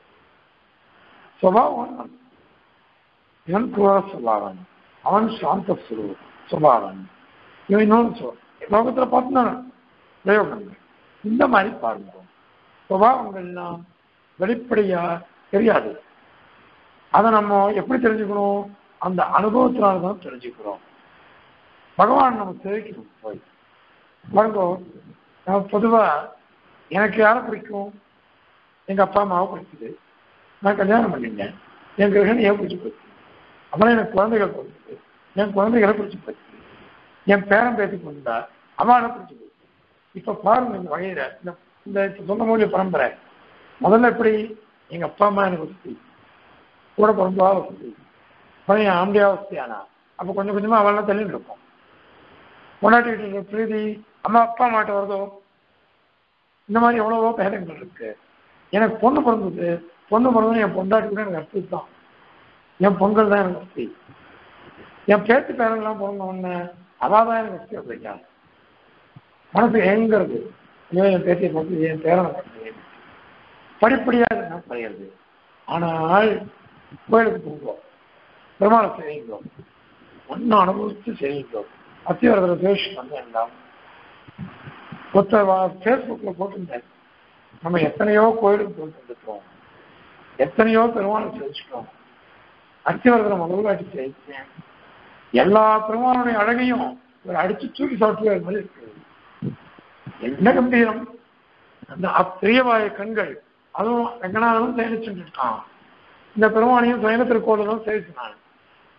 சுவாவம் இவன் குர சுபாவன் அவன் சாந்த சுரூபம் சுபாவன் இவன் இன்னொன்று சொல் லோகத்துல பார்த்தா பிரயோகங்கள் இந்த மாதிரி பாருங்க சுபாவங்கள்லாம் வெளிப்படையா தெரியாது அதை நம்ம எப்படி தெரிஞ்சுக்கணும் அந்த அனுபவத்தினால தான் தெரிஞ்சுக்கிறோம் பகவான் நம்ம தெரிவிக்கணும் போய் பாருங்க நான் பொதுவா எனக்கு யாரை பிடிக்கும் எங்க அப்பா அம்மாவை பிடிக்குது நான் கல்யாணம் பண்ணிட்டேன் என் கிரகணம் ஏன் பிடிச்சி போச்சு அப்புறம் எனக்கு குழந்தைகள் பிடிச்சது என் குழந்தைகளை பிடிச்சி போச்சு என் பேரன் பேத்தி கொண்டா அவனை பிடிச்சி போச்சு இப்ப பாருங்க இந்த வகையில இந்த இந்த இப்ப சொந்த மொழி பரம்பரை முதல்ல எப்படி எங்க அப்பா அம்மா எனக்கு வசதி கூட பிறந்தா வசதி அப்புறம் என் ஆம்பியா வசதியானா அப்ப கொஞ்சம் கொஞ்சமா அவெல்லாம் தள்ளிட்டு இருப்போம் பொண்டாட்டி வீட்டுல பிரீதி அம்மா அப்பா அம்மாட்ட வருதோ இந்த மாதிரி எவ்வளவோ பேரங்கள் இருக்கு எனக்கு பொண்ணு பிறந்தது பொண்ணு பிறந்தது என் பொண்டாட்டி கூட எனக்கு அர்த்தம் தான் என் பொங்கல் தான் எனக்கு வசதி என் பேத்து பேரங்கள்லாம் பிறந்த உடனே அவள் தான் எனக்கு வசதி அப்படிக்கா மனசு ஏங்கிறது ஐயோ என் பேத்தியை பார்த்து என் பேரனை பார்த்து படிப்படியாக என்ன படைகிறது ஆனால் கோயிலுக்கு போகிறோம் பெருமாளை செய்யுங்களோம் ஒன்னும் அனுபவித்து செய்யுங்களோம் அத்தியவரத்தில் பேசி வந்தேன் ஒருத்தர் ஃபேஸ்புக்ல போட்டிருந்தேன் நம்ம எத்தனையோ கோயிலுக்கு போயிட்டு வந்துட்டோம் எத்தனையோ பெருமாளை சேவிச்சிட்டோம் அத்தியவரத்தில் முதல் வாட்டி சேவிச்சேன் எல்லா பெருமானுடைய அழகையும் ஒரு அடிச்சு தூக்கி சாப்பிட்டு மாதிரி இருக்கு என்ன கம்பீரம் அந்த அப்பிரியவாய கண்கள் அதுவும் ரங்கநாதனும் சேவிச்சுட்டு இருக்கான் இந்த பெருமானையும் சுயன திருக்கோளனும் சேவிச்சினான்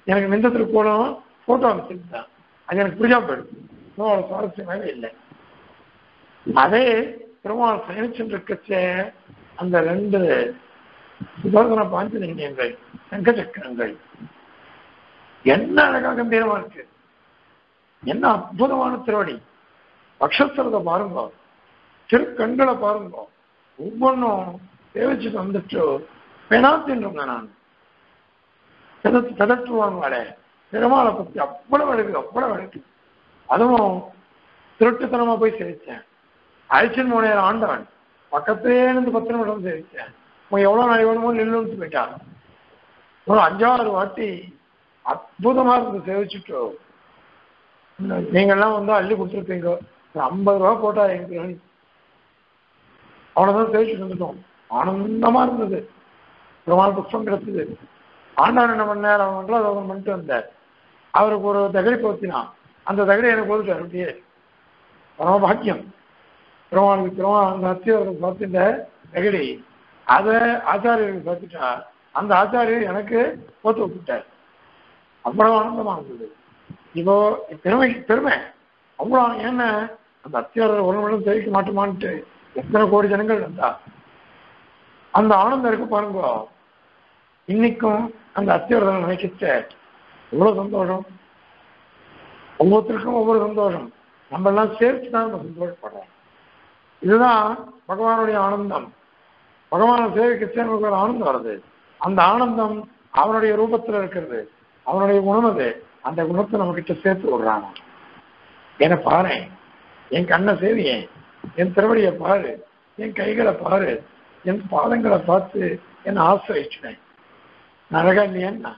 எனக்கு நின்ற திருக்கோலம் போட்டோ அமைச்சிருந்தான் அது எனக்கு புரியாம போயிடுது இன்னும் அவ்வளவு சுவாரஸ்யமாகவே இல்லை அதே பெருமாள் பயணிச்சுருக்கச்சே அந்த ரெண்டு சுதர்சன பாஞ்சலிங்கங்கள் சங்க சக்கரங்கள் என்ன அழகா கம்பீரமா இருக்கு என்ன அற்புதமான திருவடி பக்ஷத்திரத்தை பாருங்க திருக்கண்களை பாருங்க ஒவ்வொன்றும் தேவச்சுட்டு வந்துட்டு பெணாத்தின்றங்க நான் பிதத்து பிதற்றுவாங்களே பெருமாளை பத்தி அவ்வளவு அழகு அவ்வளவு அழகு அதுவும் திருட்டுத்தனமா போய் சேவிச்சேன் அழிச்சன் மூணையர் ஆண்டவன் பக்கத்திலே இருந்து பத்து நிமிடம் சேவிச்சேன் உன் எவ்வளவு நாள் வேணுமோ நில்லுன்னு போயிட்டான் ஒரு அஞ்சாறு வாட்டி அற்புதமா இருந்து சேவிச்சுட்டு நீங்கெல்லாம் வந்து அள்ளி கொடுத்துருப்பீங்க ஒரு ஐம்பது ரூபா போட்டா எனக்கு அவ்வளவுதான் சேவிச்சுட்டு வந்துட்டோம் ஆனந்தமா இருந்தது பிரமாண புஷ்பம் கிடைச்சது ஆண்டான் என்ன பண்ணார் அவன் மண்டலம் பண்ணிட்டு வந்தார் அவருக்கு ஒரு தகடி போத்தினான் அந்த தகடி எனக்கு போதுட்டார் அப்படியே பரம பாக்கியம் பெருமாளுக்கு பெருமா அந்த அத்தியவருக்கு பார்த்துட்ட தகடி அதை ஆச்சாரியருக்கு பார்த்துட்டா அந்த ஆச்சாரியர் எனக்கு போத்து விட்டுட்டார் அவ்வளவு ஆனந்தமா இருந்தது இப்போ பெருமை பெருமை அவ்வளோ ஏன்னா அந்த அத்தியாரர் ஒரு நிமிடம் தெரிவிக்க மாட்டோமான்ட்டு எத்தனை கோடி ஜனங்கள் இருந்தா அந்த ஆனந்தம் இருக்கு பாருங்க இன்னைக்கும் அந்த அத்தியாரத்தை நினைக்கிச்ச எவ்வளவு சந்தோஷம் ஒவ்வொருத்தருக்கும் ஒவ்வொரு சந்தோஷம் நம்ம எல்லாம் சேர்த்து தான் நம்ம சந்தோஷப்படுறோம் இதுதான் பகவானுடைய ஆனந்தம் பகவானை சேவிக்கச்சே நமக்கு ஒரு ஆனந்தம் வருது அந்த ஆனந்தம் அவனுடைய ரூபத்துல இருக்கிறது அவனுடைய குணம் அது அந்த குணத்தை நம்ம கிட்ட சேர்த்து விடுறான் என்னை பாரு என் கண்ணை சேவியேன் என் திருவடியை பாரு என் கைகளை பாரு என் பாதங்களை பார்த்து என்னை ஆசிரியிச்சுனேன் நான் அழகா இல்லையேன்னா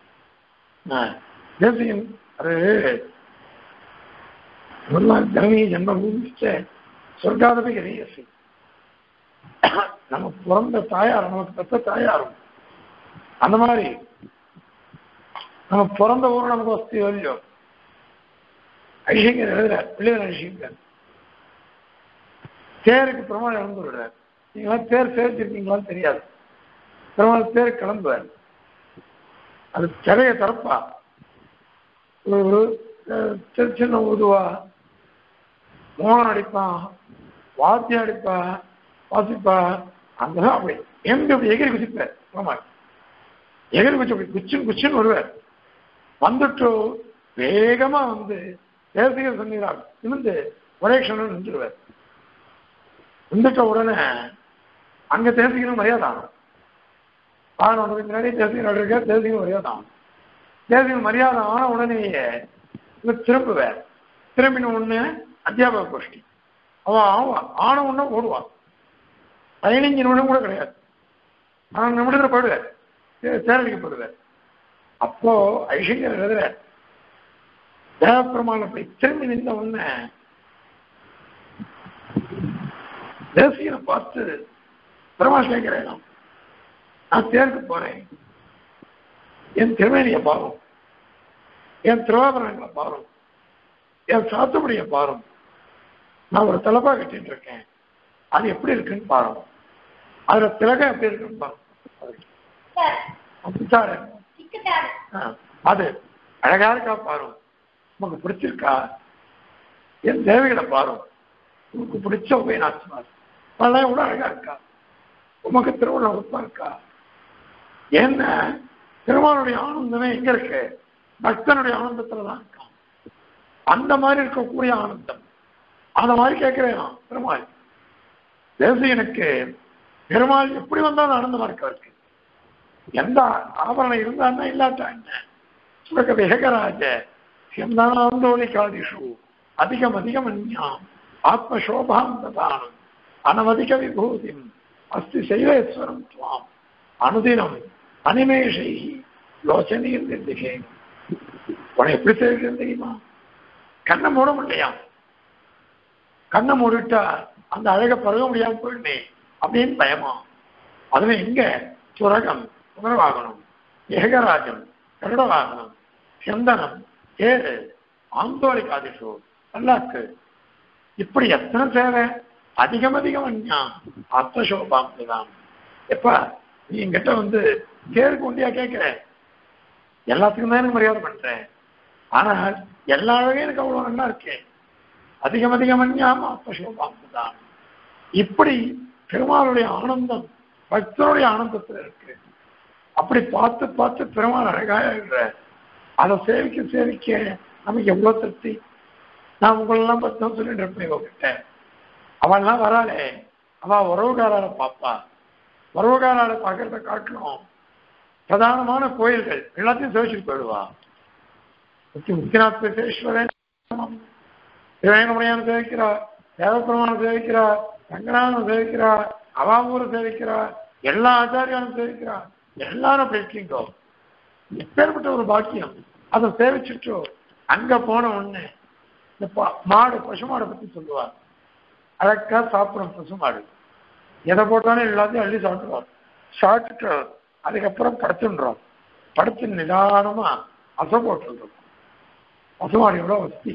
தேசியன் அது ஜனனி ஜன்மபூமிச்ச சொர்க்காதபி கரியசி நம்ம பிறந்த தாயார் நமக்கு பெற்ற தாயாரும் அந்த மாதிரி நம்ம பிறந்த ஊர் நமக்கு வசதி இல்லையோ ஐஷிங்கர் எழுதுறார் பிள்ளைகள் ஐஷிங்கர் தேருக்கு பெருமாள் இழந்து விடுறார் நீங்களாம் தேர் சேர்த்திருக்கீங்களான்னு தெரியாது பெருமாள் தேர் கிளம்புவார் அது சிறைய திறப்பா ஒரு சின்ன ஊதுவா மோனம் அடிப்பான் வாத்தியம் அடிப்பா வாசிப்பா அந்த அப்படி எங்க அப்படி எகிரி குதிப்பார் பெருமாள் எகிரி குச்சி அப்படி குச்சின் குச்சின்னு வருவார் வந்துட்டு வேகமா வந்து தேசிக சொன்னார் இருந்து ஒரே க்ஷணம் நின்றுடுவார் நின்றுட்ட உடனே அங்க தேசிகனும் மரியாதான் ஆனவனுக்கு முன்னாடி தேசிகன் இருக்க தேசிகன் மரியாதான் தேசிகன் மரியாதை ஆன உடனேயே இவர் திரும்புவார் திரும்பின உடனே அத்தியாபக கோஷ்டி அவன் ஆவான் ஆன உடனே ஓடுவான் பதினஞ்சு நிமிடம் கூட கிடையாது ஆனால் நிமிடத்தில் போயிடுவார் தேரடிக்கப்படுவார் அப்போ ஐஷங்கர் எழுதுறார் தேவப்பெருமான் அப்படி திரும்பி நின்ற உடனே தேசியனை பார்த்து பெருமாள் கேட்கிறேன் நான் தேர்க்கு போறேன் என் திருமேனியை பாரும் என் திருவாபரணங்களை பாரும் என் சாத்துப்படியை பாரும் நான் ஒரு தலைப்பா கட்டிட்டு இருக்கேன் அது எப்படி இருக்குன்னு பாருங்க அதுல திலகம் எப்படி இருக்குன்னு பாருங்க அது அழகா இருக்கா பாரும் உனக்கு பிடிச்சிருக்கா என் தேவைகளை பாரும் உனக்கு பிடிச்ச உபயநாச்சிமார் அதெல்லாம் எவ்வளவு அழகா இருக்கா உமக்கு திருவிழா ஒப்பா இருக்கா என்ன திருமாலுடைய ஆனந்தமே எங்க இருக்கு பக்தனுடைய ஆனந்தத்துல தான் இருக்கான் அந்த மாதிரி இருக்கக்கூடிய ஆனந்தம் அந்த மாதிரி கேட்கிறேன் நான் பெருமாள் தேசியனுக்கு பெருமாள் எப்படி வந்தாலும் ஆனந்தமா இருக்க இருக்கு எந்த ஆபரணம் இருந்தான்னா இல்லாட்டா என்ன சுரக வேகராஜ சிந்தானந்தோலிகாதிஷு அதிகம் அதிகம் அந்யாம் ஆத்மசோபாம் ததானம் அனவதிக விபூதிம் அஸ்தி சைவேஸ்வரம் துவாம் அனுதினம் அனிமேஷை லோச்சனையில் நிர்திகே உன எப்படி தெரிவிக்கிறது தெரியுமா கண்ணை மூட முடியா கண்ணை மூடிட்டா அந்த அழகை பருக முடியாம போயிடுமே அப்படின்னு பயமா அதுவே எங்க சுரகம் புனர்வாகனம் ஏகராஜம் கருடவாகனம் சந்தனம் ஏறு ஆந்தோலிகாதிஷு பல்லாக்கு இப்படி எத்தனை தேவை அதிகம் அதிகம் அஞ்ஞா ஆத்மசோபாம் தான் எப்ப நீ என்கிட்ட வந்து தேர் கொண்டியா கேட்கிற எல்லாத்துக்கும் தான் எனக்கு மரியாதை பண்றேன் ஆனால் எல்லா அழகையும் எனக்கு அவ்வளவு நல்லா இருக்கேன் அதிகம் அதிகம் அஞ்ஞாம ஆத்மசோபாம்புதான் இப்படி பெருமாளுடைய ஆனந்தம் பக்தருடைய ஆனந்தத்துல இருக்கு அப்படி பார்த்து பார்த்து பெருமாள் அழகாக அதை சேவிக்க சேவிக்க நமக்கு எவ்வளவு திருப்தி நான் உங்களெல்லாம் பத்தி தான் சொல்லிட்டு இருப்பேன் இவகிட்ட அவள்லாம் வராளே அவ உறவுகாரால பார்ப்பா உறவுகாரால பார்க்கறத காட்டணும் பிரதானமான கோயில்கள் எல்லாத்தையும் சேவிச்சுட்டு போயிடுவா முக்கிய முக்கியநாத் விசேஸ்வரன் திருவேங்கமணியான சேவிக்கிறா தேவபெருமான சேவிக்கிறா ரங்கநாதன் சேவிக்கிறா அவாவூரை சேவிக்கிறா எல்லா ஆச்சாரியாலும் சேவிக்கிறா எல்லாரும் அப்படி இருக்கீங்கோ எப்பேற்பட்ட ஒரு பாக்கியம் அதை சேவிச்சுட்டு அங்க போன உடனே இந்த பா- மாடு பசுமாடை பத்தி சொல்லுவார் அழகா சாப்பிடும் பசுமாடு எதை போட்டாலும் எல்லாத்தையும் அள்ளி சாப்பிடுவார் சாப்பிட்டுட்டு அதுக்கப்புறம் படுத்துன்றோம் படுத்து நிதானமா அசை போட்டுருக்கோம் பசுமாடு எவ்வளோ வசதி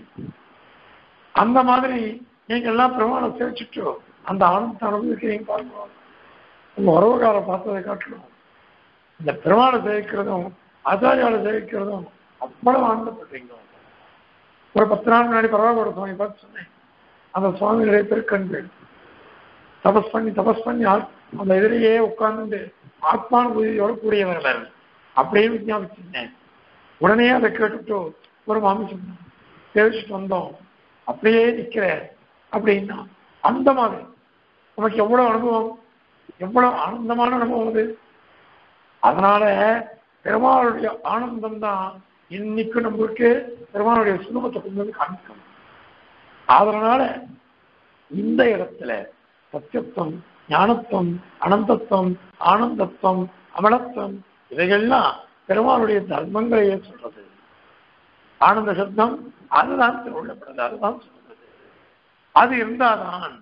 அந்த மாதிரி நீங்க எல்லாம் பிரமாணம் சேவிச்சுட்டு அந்த ஆனந்தத்தை அனுபவிக்கிறீங்க பாருங்க உங்க உறவுகாரை பார்த்ததை காட்டணும் இந்த பெருமாளை சேவிக்கிறதும் ஆச்சாரியாவை சேவிக்கிறதும் அவ்வளவு ஆனந்தப்படுறீங்க ஒரு பத்து நாள் முன்னாடி பரவாயில்ல சுவாமி பார்த்து சொன்னேன் அந்த சுவாமிகளுடைய பெருக்கண்கள் தபஸ் பண்ணி தபஸ் பண்ணி ஆத்- அந்த எதிரியே உட்கார்ந்து ஆத்மானுபூதியோட கூடியவர்கள் அப்படியே விஞ்ஞாபிச்சிருந்தேன் உடனே அதை கேட்டுட்டு ஒரு மாமி சொன்னேன் சேவிச்சுட்டு வந்தோம் அப்படியே நிக்கிற அப்படின்னா அந்த மாதிரி நமக்கு எவ்வளவு அனுபவம் எவ்வளவு ஆனந்தமான அனுபவம் அது அதனால பெருமாளுடைய ஆனந்தம் தான் இன்னைக்கு நம்மளுக்கு பெருமாளுடைய சுலபத்தை கொண்டு வந்து காமிக்கணும் அதனால இந்த இடத்துல சத்தியத்துவம் ஞானத்துவம் அனந்தத்துவம் ஆனந்தத்துவம் அமலத்துவம் இவைகள்லாம் பெருமாளுடைய தர்மங்களையே சொல்றது ஆனந்த சப்தம் அதுதான் திருவிழப்படுது அதுதான் சொல்றது அது இருந்தாதான்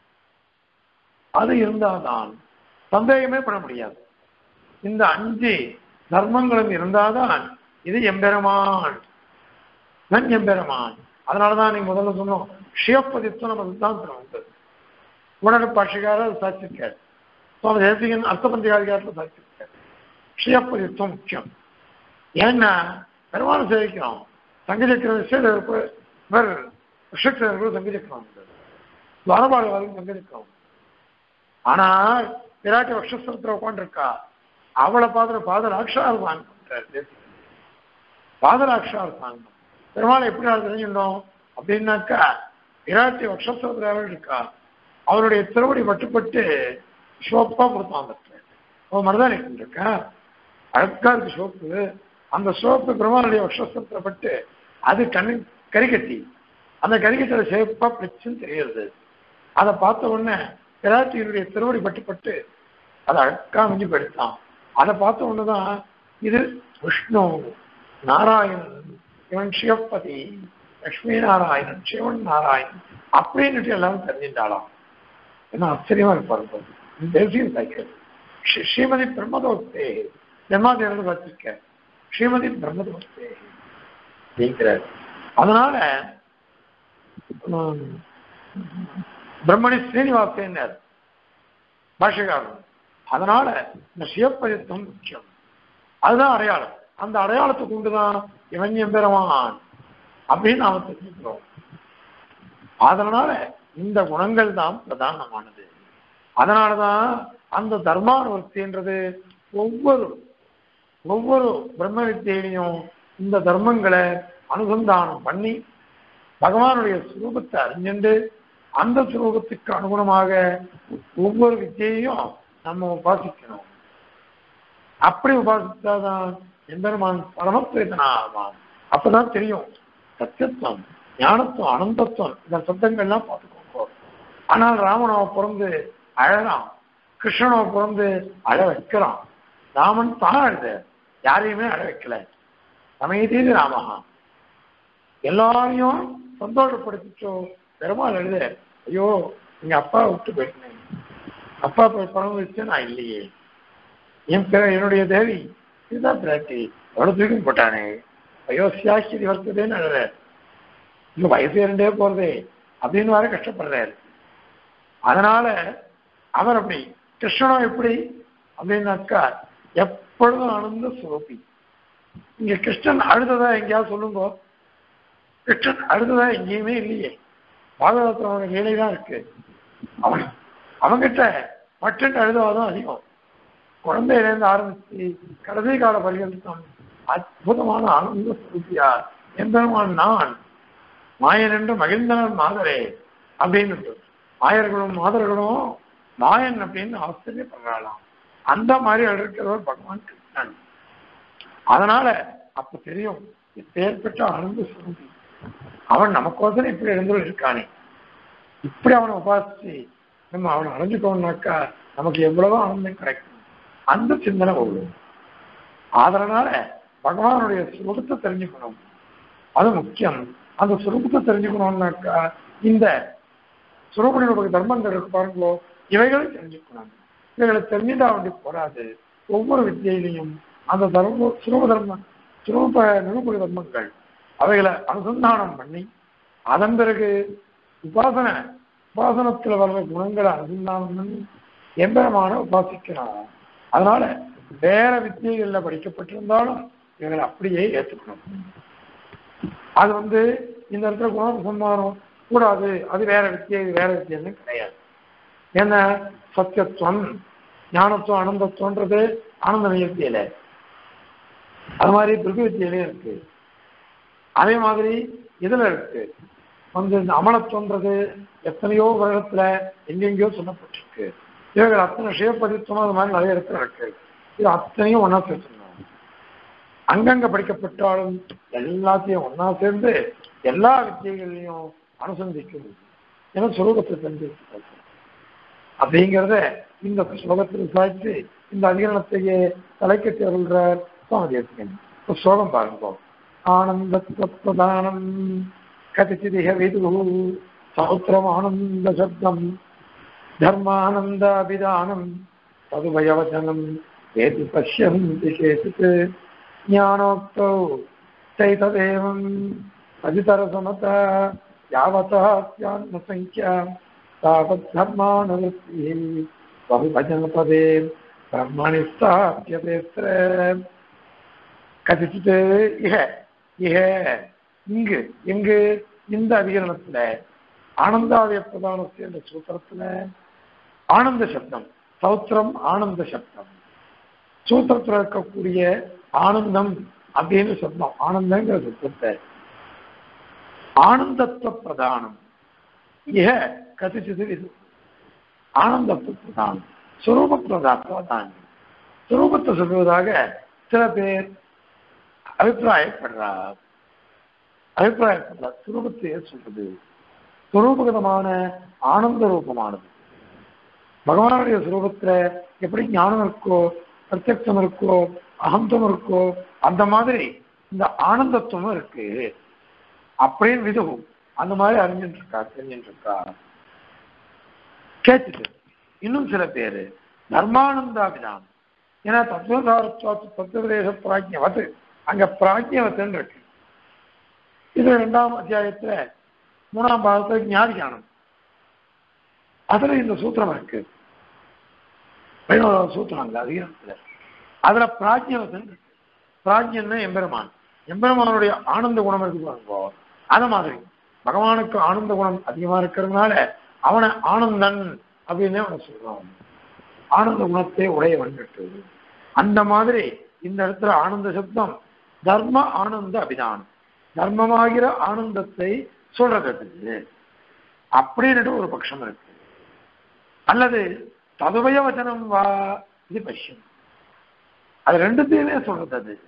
அது இருந்தாதான் சந்தேகமே பட முடியாது இந்த அஞ்சு தர்மங்களும் இருந்தாதான் இது எம்பெருமான் நன் எம்பெருமான் அதனாலதான் நீங்க முதல்ல சொன்னோம் சிவப்பதித்துவம் நம்ம சித்தாந்தம் உண்டு உடனே பாஷிகாரர் சாட்சிருக்கார் சுவாமி தேசிகன் அர்த்தபந்திகாரிகாரத்தில் சாட்சிருக்கார் சிவப்பதித்துவம் முக்கியம் ஏன்னா பெருமாள் சேவிக்கிறோம் சங்கச்சக்கரம் விசேடருக்கு இவர் விஷக்ஷருக்கு சங்கச்சக்கரம் உண்டு துவாரபாடுவாருக்கு சங்கச்சக்கரம் ஆனால் விராட்டி வக்ஷஸ்திரத்தில் உட்காந்துருக்கா அவளை பார்த்துட்டு பாதராட்சா இருப்பாங்க பாதராட்சா இருப்பாங்க பெருமாள் எப்படி நான் தெரிஞ்சிருந்தோம் அப்படின்னாக்கா விராட்டி வக்ஷஸ்திரத்தில் இருக்கா அவருடைய திருவடி மட்டுப்பட்டு ஷோப்பா கொடுத்தான் அவன் மனதானி இருக்கா அழகா இருக்கு சோப்பு அந்த சோப்பு பெருமாளுடைய வக்ஷஸ்திரத்தில் பட்டு அது கண்ணு கரிக்கட்டி அந்த கரிக்கட்டோட ஷேப்பா பிடிச்சுன்னு தெரியுது அதை பார்த்த உடனே பிராட்டியினுடைய திருவடி பட்டுப்பட்டு அதை அழகா மிஞ்சி போயிடுத்தான் அதை பார்த்த உடனே தான் இது விஷ்ணு நாராயணன் இவன் சிவப்பதி லக்ஷ்மி நாராயணன் சிவன் நாராயணன் அப்படின்னுட்டு எல்லாரும் தெரிஞ்சிட்டாளாம் என்ன ஆச்சரியமா இருப்பாரு தேசியம் சைக்கிள் ஸ்ரீமதி பிரம்மதோக்தே பிரம்மாதேவன் வச்சிருக்க ஸ்ரீமதி பிரம்மதோக்தே அப்படிங்கிறார் அதனால உம், பிரம்மணி ஸ்ரீனிவாசேன்னர் பாஷகாரன் அதனால இந்த சிவப்பதித்தம் முக்கியம் அதுதான் அடையாளம் அந்த அடையாளத்தை கொண்டுதான் இவன் எம்பெருமான் அப்படின்னு நாம தெரிஞ்சுக்கிறோம் அதனால இந்த குணங்கள் தான் பிரதானமானது அதனாலதான் அந்த தர்மானுவர்த்தின்றது ஒவ்வொரு ஒவ்வொரு பிரம்ம வித்தியிலையும் இந்த தர்மங்களை அனுசந்தானம் பண்ணி பகவானுடைய சுரூபத்தை அறிஞ்சுண்டு அந்த சுரூபத்துக்கு அனுகுணமாக ஒவ்வொரு வித்தியையும் நம்ம உபாசிக்கணும் அப்படி உபாசித்தாதான் எம்பெருமான் பரமப்பிரேதனா ஆவான் அப்பதான் தெரியும் சத்தியத்துவம் ஞானத்துவம் அனந்தத்துவம் இந்த சப்தங்கள்லாம் பார்த்துக்கோங்க ஆனால் ராமனோ பிறந்து அழறான் கிருஷ்ணனோ பிறந்து அழ வைக்கிறான் ராமன் தான் அழுத யாரையுமே அழ வைக்கல சமயத்தீது ராமஹா எல்லாரையும் சந்தோஷப்படுத்திச்சோ பெருமாள் எழுத ஐயோ எங்க அப்பா விட்டு போயிட்டேன் அப்பா போய் பணம் வச்சு நான் இல்லையே என் பிற என்னுடைய தேவி இதுதான் பிராட்டி எவ்வளவு தூக்கி போட்டானே ஐயோ சியாஸ்தி வர்த்ததேன்னு அழுற இன்னும் வயசு இரண்டே போறதே அப்படின்னு வர கஷ்டப்படுறாரு அதனால அவர் அப்படி கிருஷ்ணனும் எப்படி அப்படின்னாக்கா எப்பொழுதும் ஆனந்த சுரூபி இங்க கிருஷ்ணன் அழுததா எங்கேயாவது சொல்லுங்க கிருஷ்ணன் அழுததா எங்கேயுமே இல்லையே பாகவதத்தில் அவனுடைய வேலை தான் இருக்கு அவன் அவங்கிட்ட மட்டன் அழுதவாதான் அதிகம் குழந்தையிலேருந்து ஆரம்பிச்சு கடைசி கால பரிகரித்தம் அற்புதமான ஆனந்த சுருத்தியார் எம்பெருமான் நான் மாயன் என்று மகிழ்ந்தனர் மாதரே அப்படின்னு மாயர்களும் மாதர்களும் மாயன் அப்படின்னு ஆச்சரியப்படுறாளாம் அந்த மாதிரி இருக்கிறவர் பகவான் கிருஷ்ணன் அதனால அப்ப தெரியும் இப்பேற்பட்ட ஆனந்த சுருதி அவன் நமக்கோசரம் இப்படி எழுந்து இருக்கானே இப்படி அவனை உபாசிச்சு நம்ம அவனை அடைஞ்சுக்கோனாக்கா நமக்கு எவ்வளவோ ஆனந்தம் கிடைக்கும் அந்த சிந்தனை வரும் அதனால பகவானுடைய சுரூபத்தை தெரிஞ்சுக்கணும் அது முக்கியம் அந்த சுரூபத்தை தெரிஞ்சுக்கணும்னாக்கா இந்த சுரூப நிரூபக தர்மங்கள் இருக்கு பாருங்களோ இவைகளை தெரிஞ்சுக்கணும் இவைகளை தெரிஞ்சுட்டா வேண்டி போராது ஒவ்வொரு வித்தியிலையும் அந்த தர்ம சுரூப தர்ம சுரூப நிரூபக தர்மங்கள் அவைகளை அனுசந்தானம் பண்ணி அதன் பிறகு உபாசனை உபாசனத்தில் வர்ற குணங்களை அனுசந்தானம் பண்ணி எம்பெருமான உபாசிக்கணும் அதனால வேற வித்தியைகள்ல படிக்கப்பட்டிருந்தாலும் இவங்களை அப்படியே ஏற்றுக்கணும் அது வந்து இந்த இடத்துல குணானுசந்தானம் கூடாது அது வேற வித்தியை இது வேற வித்தியன்னு கிடையாது ஏன்னா சத்தியத்துவம் ஞானத்துவம் ஆனந்தத்துவன்றது ஆனந்த வித்தியில அது மாதிரி பிருகு வித்தியிலையும் இருக்கு அதே மாதிரி இதுல இருக்கு வந்து இந்த அமலத்துவன்றது எத்தனையோ வருடத்துல எங்கெங்கயோ சொல்லப்பட்டிருக்கு இவர்கள் அத்தனை சிவபதித்துவம் அது மாதிரி நிறைய இடத்துல இருக்கு இது அத்தனையும் ஒன்னா சேர்த்துக்கணும் அங்கங்க படிக்கப்பட்டாலும் எல்லாத்தையும் ஒன்னா சேர்ந்து எல்லா வித்தியைகளையும் அனுசந்திக்கும் ஏன்னா சுரூபத்தை தெரிஞ்சு அப்படிங்கிறத இந்த ஸ்லோகத்தில் சாய்த்து இந்த அதிகரணத்தையே தலைக்கட்டி அருள்றார் சுவாமி தேசிகன் இப்ப ஸ்லோகம் பாருங்க ஆனந்தத்வதானம் கதிச்சிதிக விது சௌத்திரம் ஆனந்த சப்தம் தர்மானந்தாபிதானம் ததுபயவச்சனம் ஏதி பசியந்தி கேசித் ஞானோக்தௌ चैतदेवम् अजितरसमता यावतात्यात्मसङ्ख्या तावद्धर्मानुवृत्तिः बहुभजनपदे ब्रह्मणि स्थाप्यतेऽत्र கதிச்சிட்டு இக இக இங்கு எங்கு இந்த அதிகரணத்துல ஆனந்தாவிய பிரதானத்து என்ற சூத்திரத்துல ஆனந்த சப்தம் சௌத்திரம் ஆனந்த சப்தம் சூத்திரத்துல இருக்கக்கூடிய ஆனந்தம் அப்படின்னு சொன்னோம் ஆனந்தங்கிற சப்தத்தை ஆனந்தத்துவ பிரதானம் இக கதிச்சது இது ஆனந்தத்துவ பிரதானம் சுரூப பிரதானம் சுரூபத்தை சொல்வதாக சில பேர் அபிப்பிராயப்படுறார் அபிப்பிராயப்படுறார் சுரூபத்தையே சொல்றது சுரூபகதமான ஆனந்த ரூபமானது பகவானுடைய சுரூபத்துல எப்படி ஞானம் இருக்கோ பிரத்யக்ஷம் இருக்கோ அகந்தம் இருக்கோ அந்த மாதிரி இந்த ஆனந்தத்துவமும் இருக்கு அப்படின்னு விதுவும் அந்த மாதிரி அறிஞ்சுட்டு இருக்கா தெரிஞ்சுட்டு இருக்கா கேட்டுட்டு இன்னும் சில பேரு தர்மானந்தாபிதான் ஏன்னா தத்துவதாரத்துவத்து தத்துவதேச பிராஜ்யவத்து அங்க பிராஜ்யவத்துன்னு இருக்கு இது ரெண்டாம் அத்தியாயத்துல மூணாம் பாகத்துல ஞாதிகானம் அதுல இந்த சூத்திரம் இருக்கு பதினோராவது சூத்திரம் அங்க அதிகாரத்துல அதுல பிராஜ்யவசன் பிராஜ்யன்னா எம்பெருமான் எம்பெருமானுடைய ஆனந்த குணம் இருக்கு பாருங்கோ அது மாதிரி பகவானுக்கு ஆனந்த குணம் அதிகமா இருக்கிறதுனால அவனை ஆனந்தன் அப்படின்னு அவனை சொல்றான் ஆனந்த குணத்தை உடையவன் அந்த மாதிரி இந்த இடத்துல ஆனந்த சப்தம் தர்ம ஆனந்த அபிதானம் தர்மமாகிற ஆனந்தத்தை சொல்றது அது அப்படின்னு ஒரு பட்சம் இருக்கு அல்லது ததுவய வச்சனம் வா இது பஷ்யம் அது ரெண்டுத்தையுமே சொல்றது அது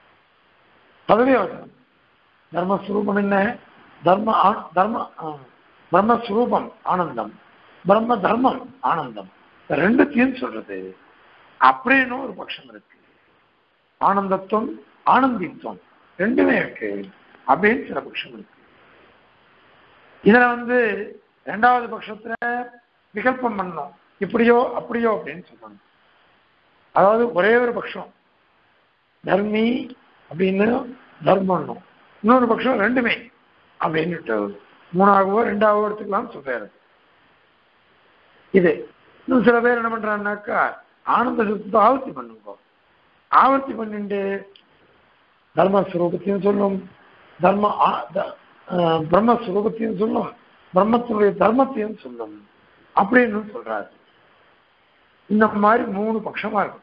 ததுவய வச்சனம் தர்மஸ்வரூபம் என்ன தர்ம ஆ- தர்ம ஆ, பிரம்மஸ்வரூபம் ஆனந்தம் பிரம்ம தர்மம் ஆனந்தம் இந்த ரெண்டுத்தையும் சொல்றது அப்படின்னு ஒரு பட்சம் இருக்கு ஆனந்தத்துவம் ஆனந்தித்துவம் ரெண்டுமே இருக்கு அப்படின்னு சில பட்சம் இருக்கு இதுல வந்து ரெண்டாவது பட்சத்துல விகல்பம் பண்ணணும் இப்படியோ அப்படியோ அப்படின்னு சொல்லணும் அதாவது ஒரே ஒரு பட்சம் தர்மி அப்படின்னு தர்மம் இன்னொரு பட்சம் ரெண்டுமே அப்படின்னுட்டு மூணாகவோ ரெண்டாகவோ எடுத்துக்கலாம்னு சொல்றாரு இது இன்னும் சில பேர் என்ன பண்றாங்கனாக்கா ஆனந்த சுத்தத்தை ஆவர்த்தி பண்ணுங்க ஆவர்த்தி பண்ணிட்டு தர்மஸ்வரூபத்தையும் சொல்லும் தர்ம ஆ- த- ஆஹ் பிரம்மஸ்வரூபத்தையும் சொல்லும் பிரம்மத்தினுடைய தர்மத்தையும் சொல்லும் அப்படின்னு சொல்றாரு இந்த மாதிரி மூணு பட்சமா இருக்கட்டும்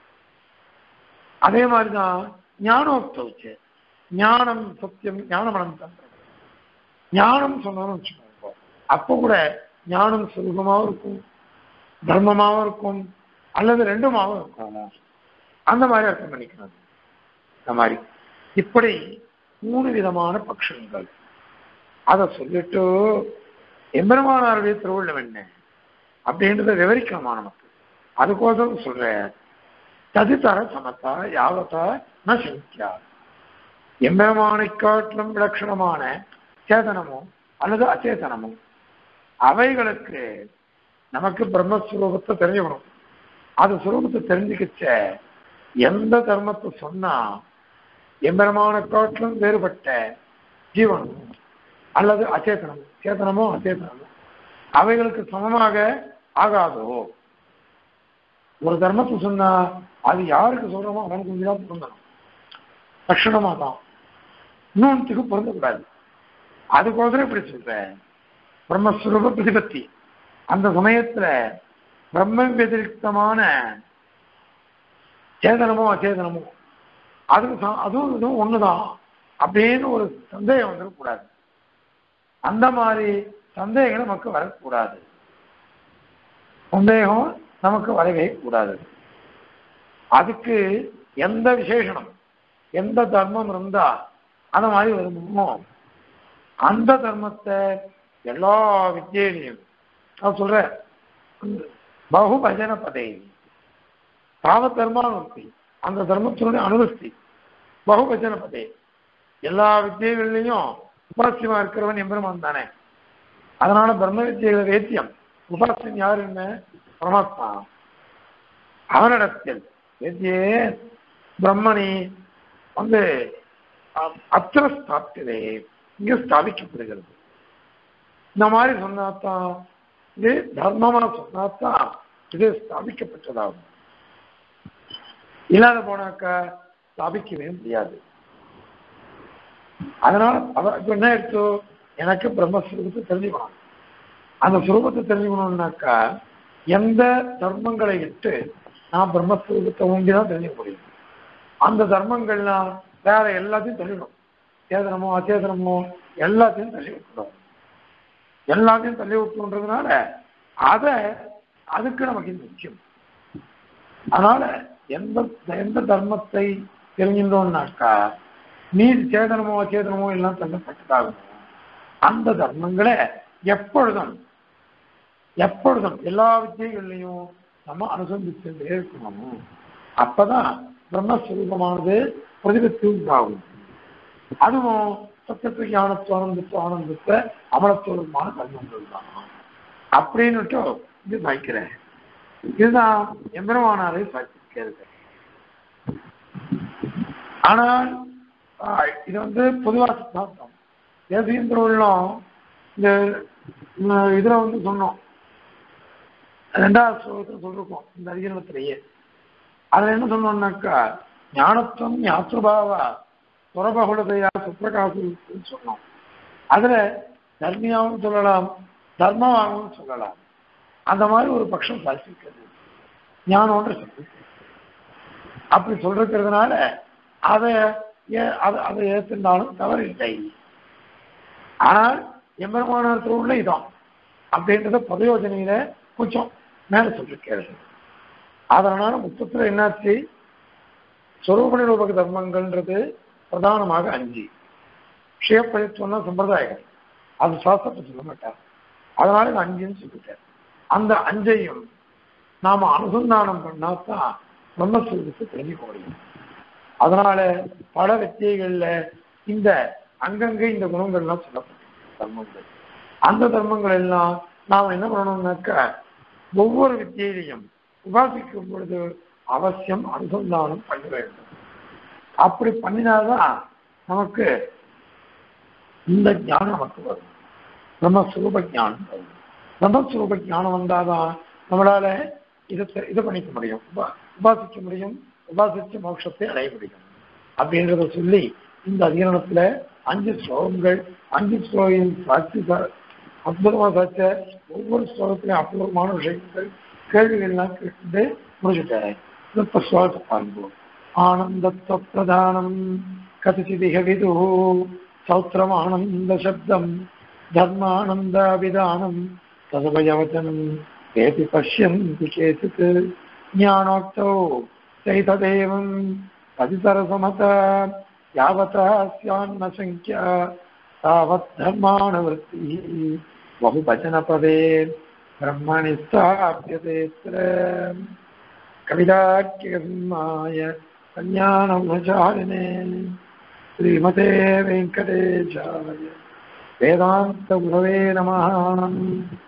அதே மாதிரிதான் ஞானோக்தவுச்சு ஞானம் சத்தியம் ஞானம் அனந்தம் ஞானம் சொன்னாலும் வச்சுக்கோங்க அப்போ கூட ஞானம் சுரூபமாகவும் இருக்கும் தர்மமாகவும் இருக்கும் அல்லது ரெண்டுமாகவும் இருக்கும் அந்த மாதிரி அர்த்தம் பண்ணிக்கணும் இந்த மாதிரி இப்படி மூணு விதமான பட்சங்கள் அதை சொல்லிட்டு எம்பெருமானாருடைய திருவுள்ளம் என்ன அப்படின்றத விவரிக்கணுமா நமக்கு அதுக்கோசரம் சொல்றேன் ததிதர சமத்தா யாவத்தா ந சங்கியா எம்பெருமானை காட்டிலும் விலட்சணமான சேதனமோ அல்லது அச்சேதனமோ அவைகளுக்கு நமக்கு பிரம்மஸ்வரூபத்தை தெரிஞ்சுக்கணும் அது சுரூபத்தை தெரிஞ்சுக்கிச்ச எந்த தர்மத்தை சொன்னா எம்பெருமான காட்டிலும் வேறுபட்ட ஜீவனமோ அல்லது அச்சேதனமோ சேதனமோ அச்சேதனமோ அவைகளுக்கு சமமாக ஆகாதோ ஒரு தர்மத்தை சொன்னா அது யாருக்கு சொல்றோமோ அவனுக்கு தான் பொருந்தணும் லட்சணமா தான் இன்னொன்றுக்கு பொருந்தக்கூடாது அதுக்கோசரம் இப்படி சொல்றேன் பிரம்மஸ்வரூப பிரதிபத்தி அந்த சமயத்துல பிரம்ம வதிரிக்தமான சேதனமோ அச்சேதனமோ அதுக்கு ச- அதுவும் இதுவும் ஒண்ணுதான் அப்படின்னு ஒரு சந்தேகம் வந்துடக்கூடாது அந்த மாதிரி சந்தேகம் நமக்கு வரக்கூடாது சந்தேகம் நமக்கு வரவே கூடாது அதுக்கு எந்த விசேஷனம் எந்த தர்மம் இருந்தா அந்த மாதிரி வருமோ அந்த தர்மத்தை எல்லா வித்தியிலையும் நான் சொல்றேன் பகுபஜன பதே தாவ தர்மானுஷ்டி அந்த தர்மத்தினுடைய அனுபஸ்தி பகுபஜன பதே எல்லா வித்தியைகள்லையும் உபாசியமா இருக்கிறவன் எம்பெருமான் தானே அதனால பிரம்ம வித்தியைகளை வேத்தியம் உபாசியம் யார் என்ன பரமாத்மா அவனிடத்தில் வேத்தியே பிரம்மணி வந்து அ- அத்திர ஸ்தாபித்ததே இங்க ஸ்தாபிக்கப்படுகிறது இந்த மாதிரி சொன்னாதான் இது தர்மமா சொன்னாதான் இது ஸ்தாபிக்கப்பட்டதாகும் இல்லாத போனாக்கா ஸ்தாபிக்கவே முடியாது அதனால அவ இப்ப என்ன எடுத்தோ எனக்கு பிரம்மஸ்வரூபத்தை தெரிஞ்சுக்கணும் அந்த சுரூபத்தை தெரிஞ்சுக்கணும்னாக்கா எந்த தர்மங்களை இட்டு நான் பிரம்மஸ்வரூபத்தை ஊண்டி தான் தெரிஞ்சுக்க முடியும் அந்த தர்மங்கள்லாம் வேற எல்லாத்தையும் தள்ளிடும் சேதனமோ அச்சேதனமோ எல்லாத்தையும் தள்ளி விட்டுடும் எல்லாத்தையும் தள்ளி விட்டுன்றதுனால அதை அதுக்கு நமக்கு இது முக்கியம் அதனால எந்த எந்த தர்மத்தை தெரிஞ்சிருந்தோம்னாக்கா நீர் சேதனமோ அச்சேதனமோ எல்லாம் தள்ளப்பட்டதாகும் அந்த தர்மங்களை எப்பொழுதும் எப்பொழுதும் எல்லா வித்தியைகள்லையும் நம்ம அனுசந்திச்சுட்டே இருக்கணும் அப்பதான் பிரம்மஸ்வரூபமானது பிரதிபத்தி உண்டாகும் அதுவும் சத்தத்து ஞானத்து ஆனந்தத்து ஆனந்தத்தை அமலத்துவமான தர்மங்கள் தான் அப்படின்னுட்டு இது வைக்கிறேன் இதுதான் எம்பெருமானாரை சாட்சிக்கிறது ஆனால் ஆஹ், இது வந்து பொதுவாக சித்தாந்தம் தேசியந்திர உள்ளம் இந்த இந்த இதுல வந்து சொன்னோம் ரெண்டாவது ஸ்லோகத்தில் சொல்லிருக்கோம் இந்த அதிகரணத்திலேயே அதுல என்ன சொன்னோம்னாக்கா ஞானத்துவம் ஞாத்திருபாவா துறபகுலதையா சுப்பிரகாசம் சொன்னோம் அதுல தர்மியாவும் சொல்லலாம் தர்மமாகவும் சொல்லலாம் அந்த மாதிரி ஒரு பட்சம் சாதிச்சிருக்கிறது ஞானம்ன்ற சொல்லி அப்படி சொல்றதுனால அதை ஏ- அதை அதை ஏற்றுனாலும் தவறில்லை ஆனால் எம்பெருமானார் திருவுள்ள இதான் அப்படின்றத பதயோஜனையில கொஞ்சம் மேல சொல்லிருக்கிறது அதனால மொத்தத்துல என்னாச்சு சொரூப நிரூபக தர்மங்கள்ன்றது பிரதானமாக அஞ்சு க்ஷேப்பழித்துவம்னா சம்பிரதாயம் அது சாஸ்திரத்தை சொல்ல மாட்டார் அதனால இது அஞ்சுன்னு சொல்லிட்டார் அந்த அஞ்சையும் நாம அனுசந்தானம் பண்ணாதான் பிரம்மஸ்வரூபத்தை தெரிஞ்சுக்க முடியும் அதனால பல வித்தியைகள்ல இந்த அங்கங்க இந்த குணங்கள்லாம் சொல்லப்பட்டிருக்கு தர்மங்கள் அந்த தர்மங்கள் எல்லாம் நாம் என்ன பண்ணணும்னாக்கா ஒவ்வொரு வித்தியிலையும் உபாசிக்கும் பொழுது அவசியம் அனுசந்தானம் பண்ண வேண்டும் அப்படி பண்ணினாதான் நமக்கு இந்த ஞானம் நமக்கு வரும் பிரம்மஸ்வரூப ஞானம் வரும் பிரம்மஸ்வரூப ஞானம் வந்தாதான் நம்மளால இதை தெ- இதை பண்ணிக்க முடியும் உபா- உபாசிக்க முடியும் உபாசிச்சு மோட்சத்தை அடைய முடியும் அப்படின்றத சொல்லி இந்த அதிகரணத்துல அஞ்சு ஸ்லோகங்கள் அஞ்சு ஸ்லோகம் சாட்சி சா- அற்புதமா சாட்ச ஒவ்வொரு ஸ்லோகத்திலையும் அற்புதமான விஷயங்கள் கேள்விகள்லாம் கேட்டு முடிச்சுட்டாரு இப்ப ஸ்லோகத்தை பார்ப்போம் ஆனந்தத்துவ பிரதானம் கதிச்சிதிக விது சௌத்திரம் ஆனந்த சப்தம் தர்மானந்தாபிதானம் ததபயவச்சனம் ஏதி பஷ்யந்தி கேசித் ஞானோக்தௌ चैतदेवं पतितरसमता यावता स्यान्न सङ्ख्या तावत् धर्माणवृत्तिः बहुवचनपदे ब्रह्मणि स्थाप्यतेऽत्र कविदाख्यगम्माय कल्याणवचारिणे श्रीमते वेङ्कटेशाय वेदान्तगुरवे नमः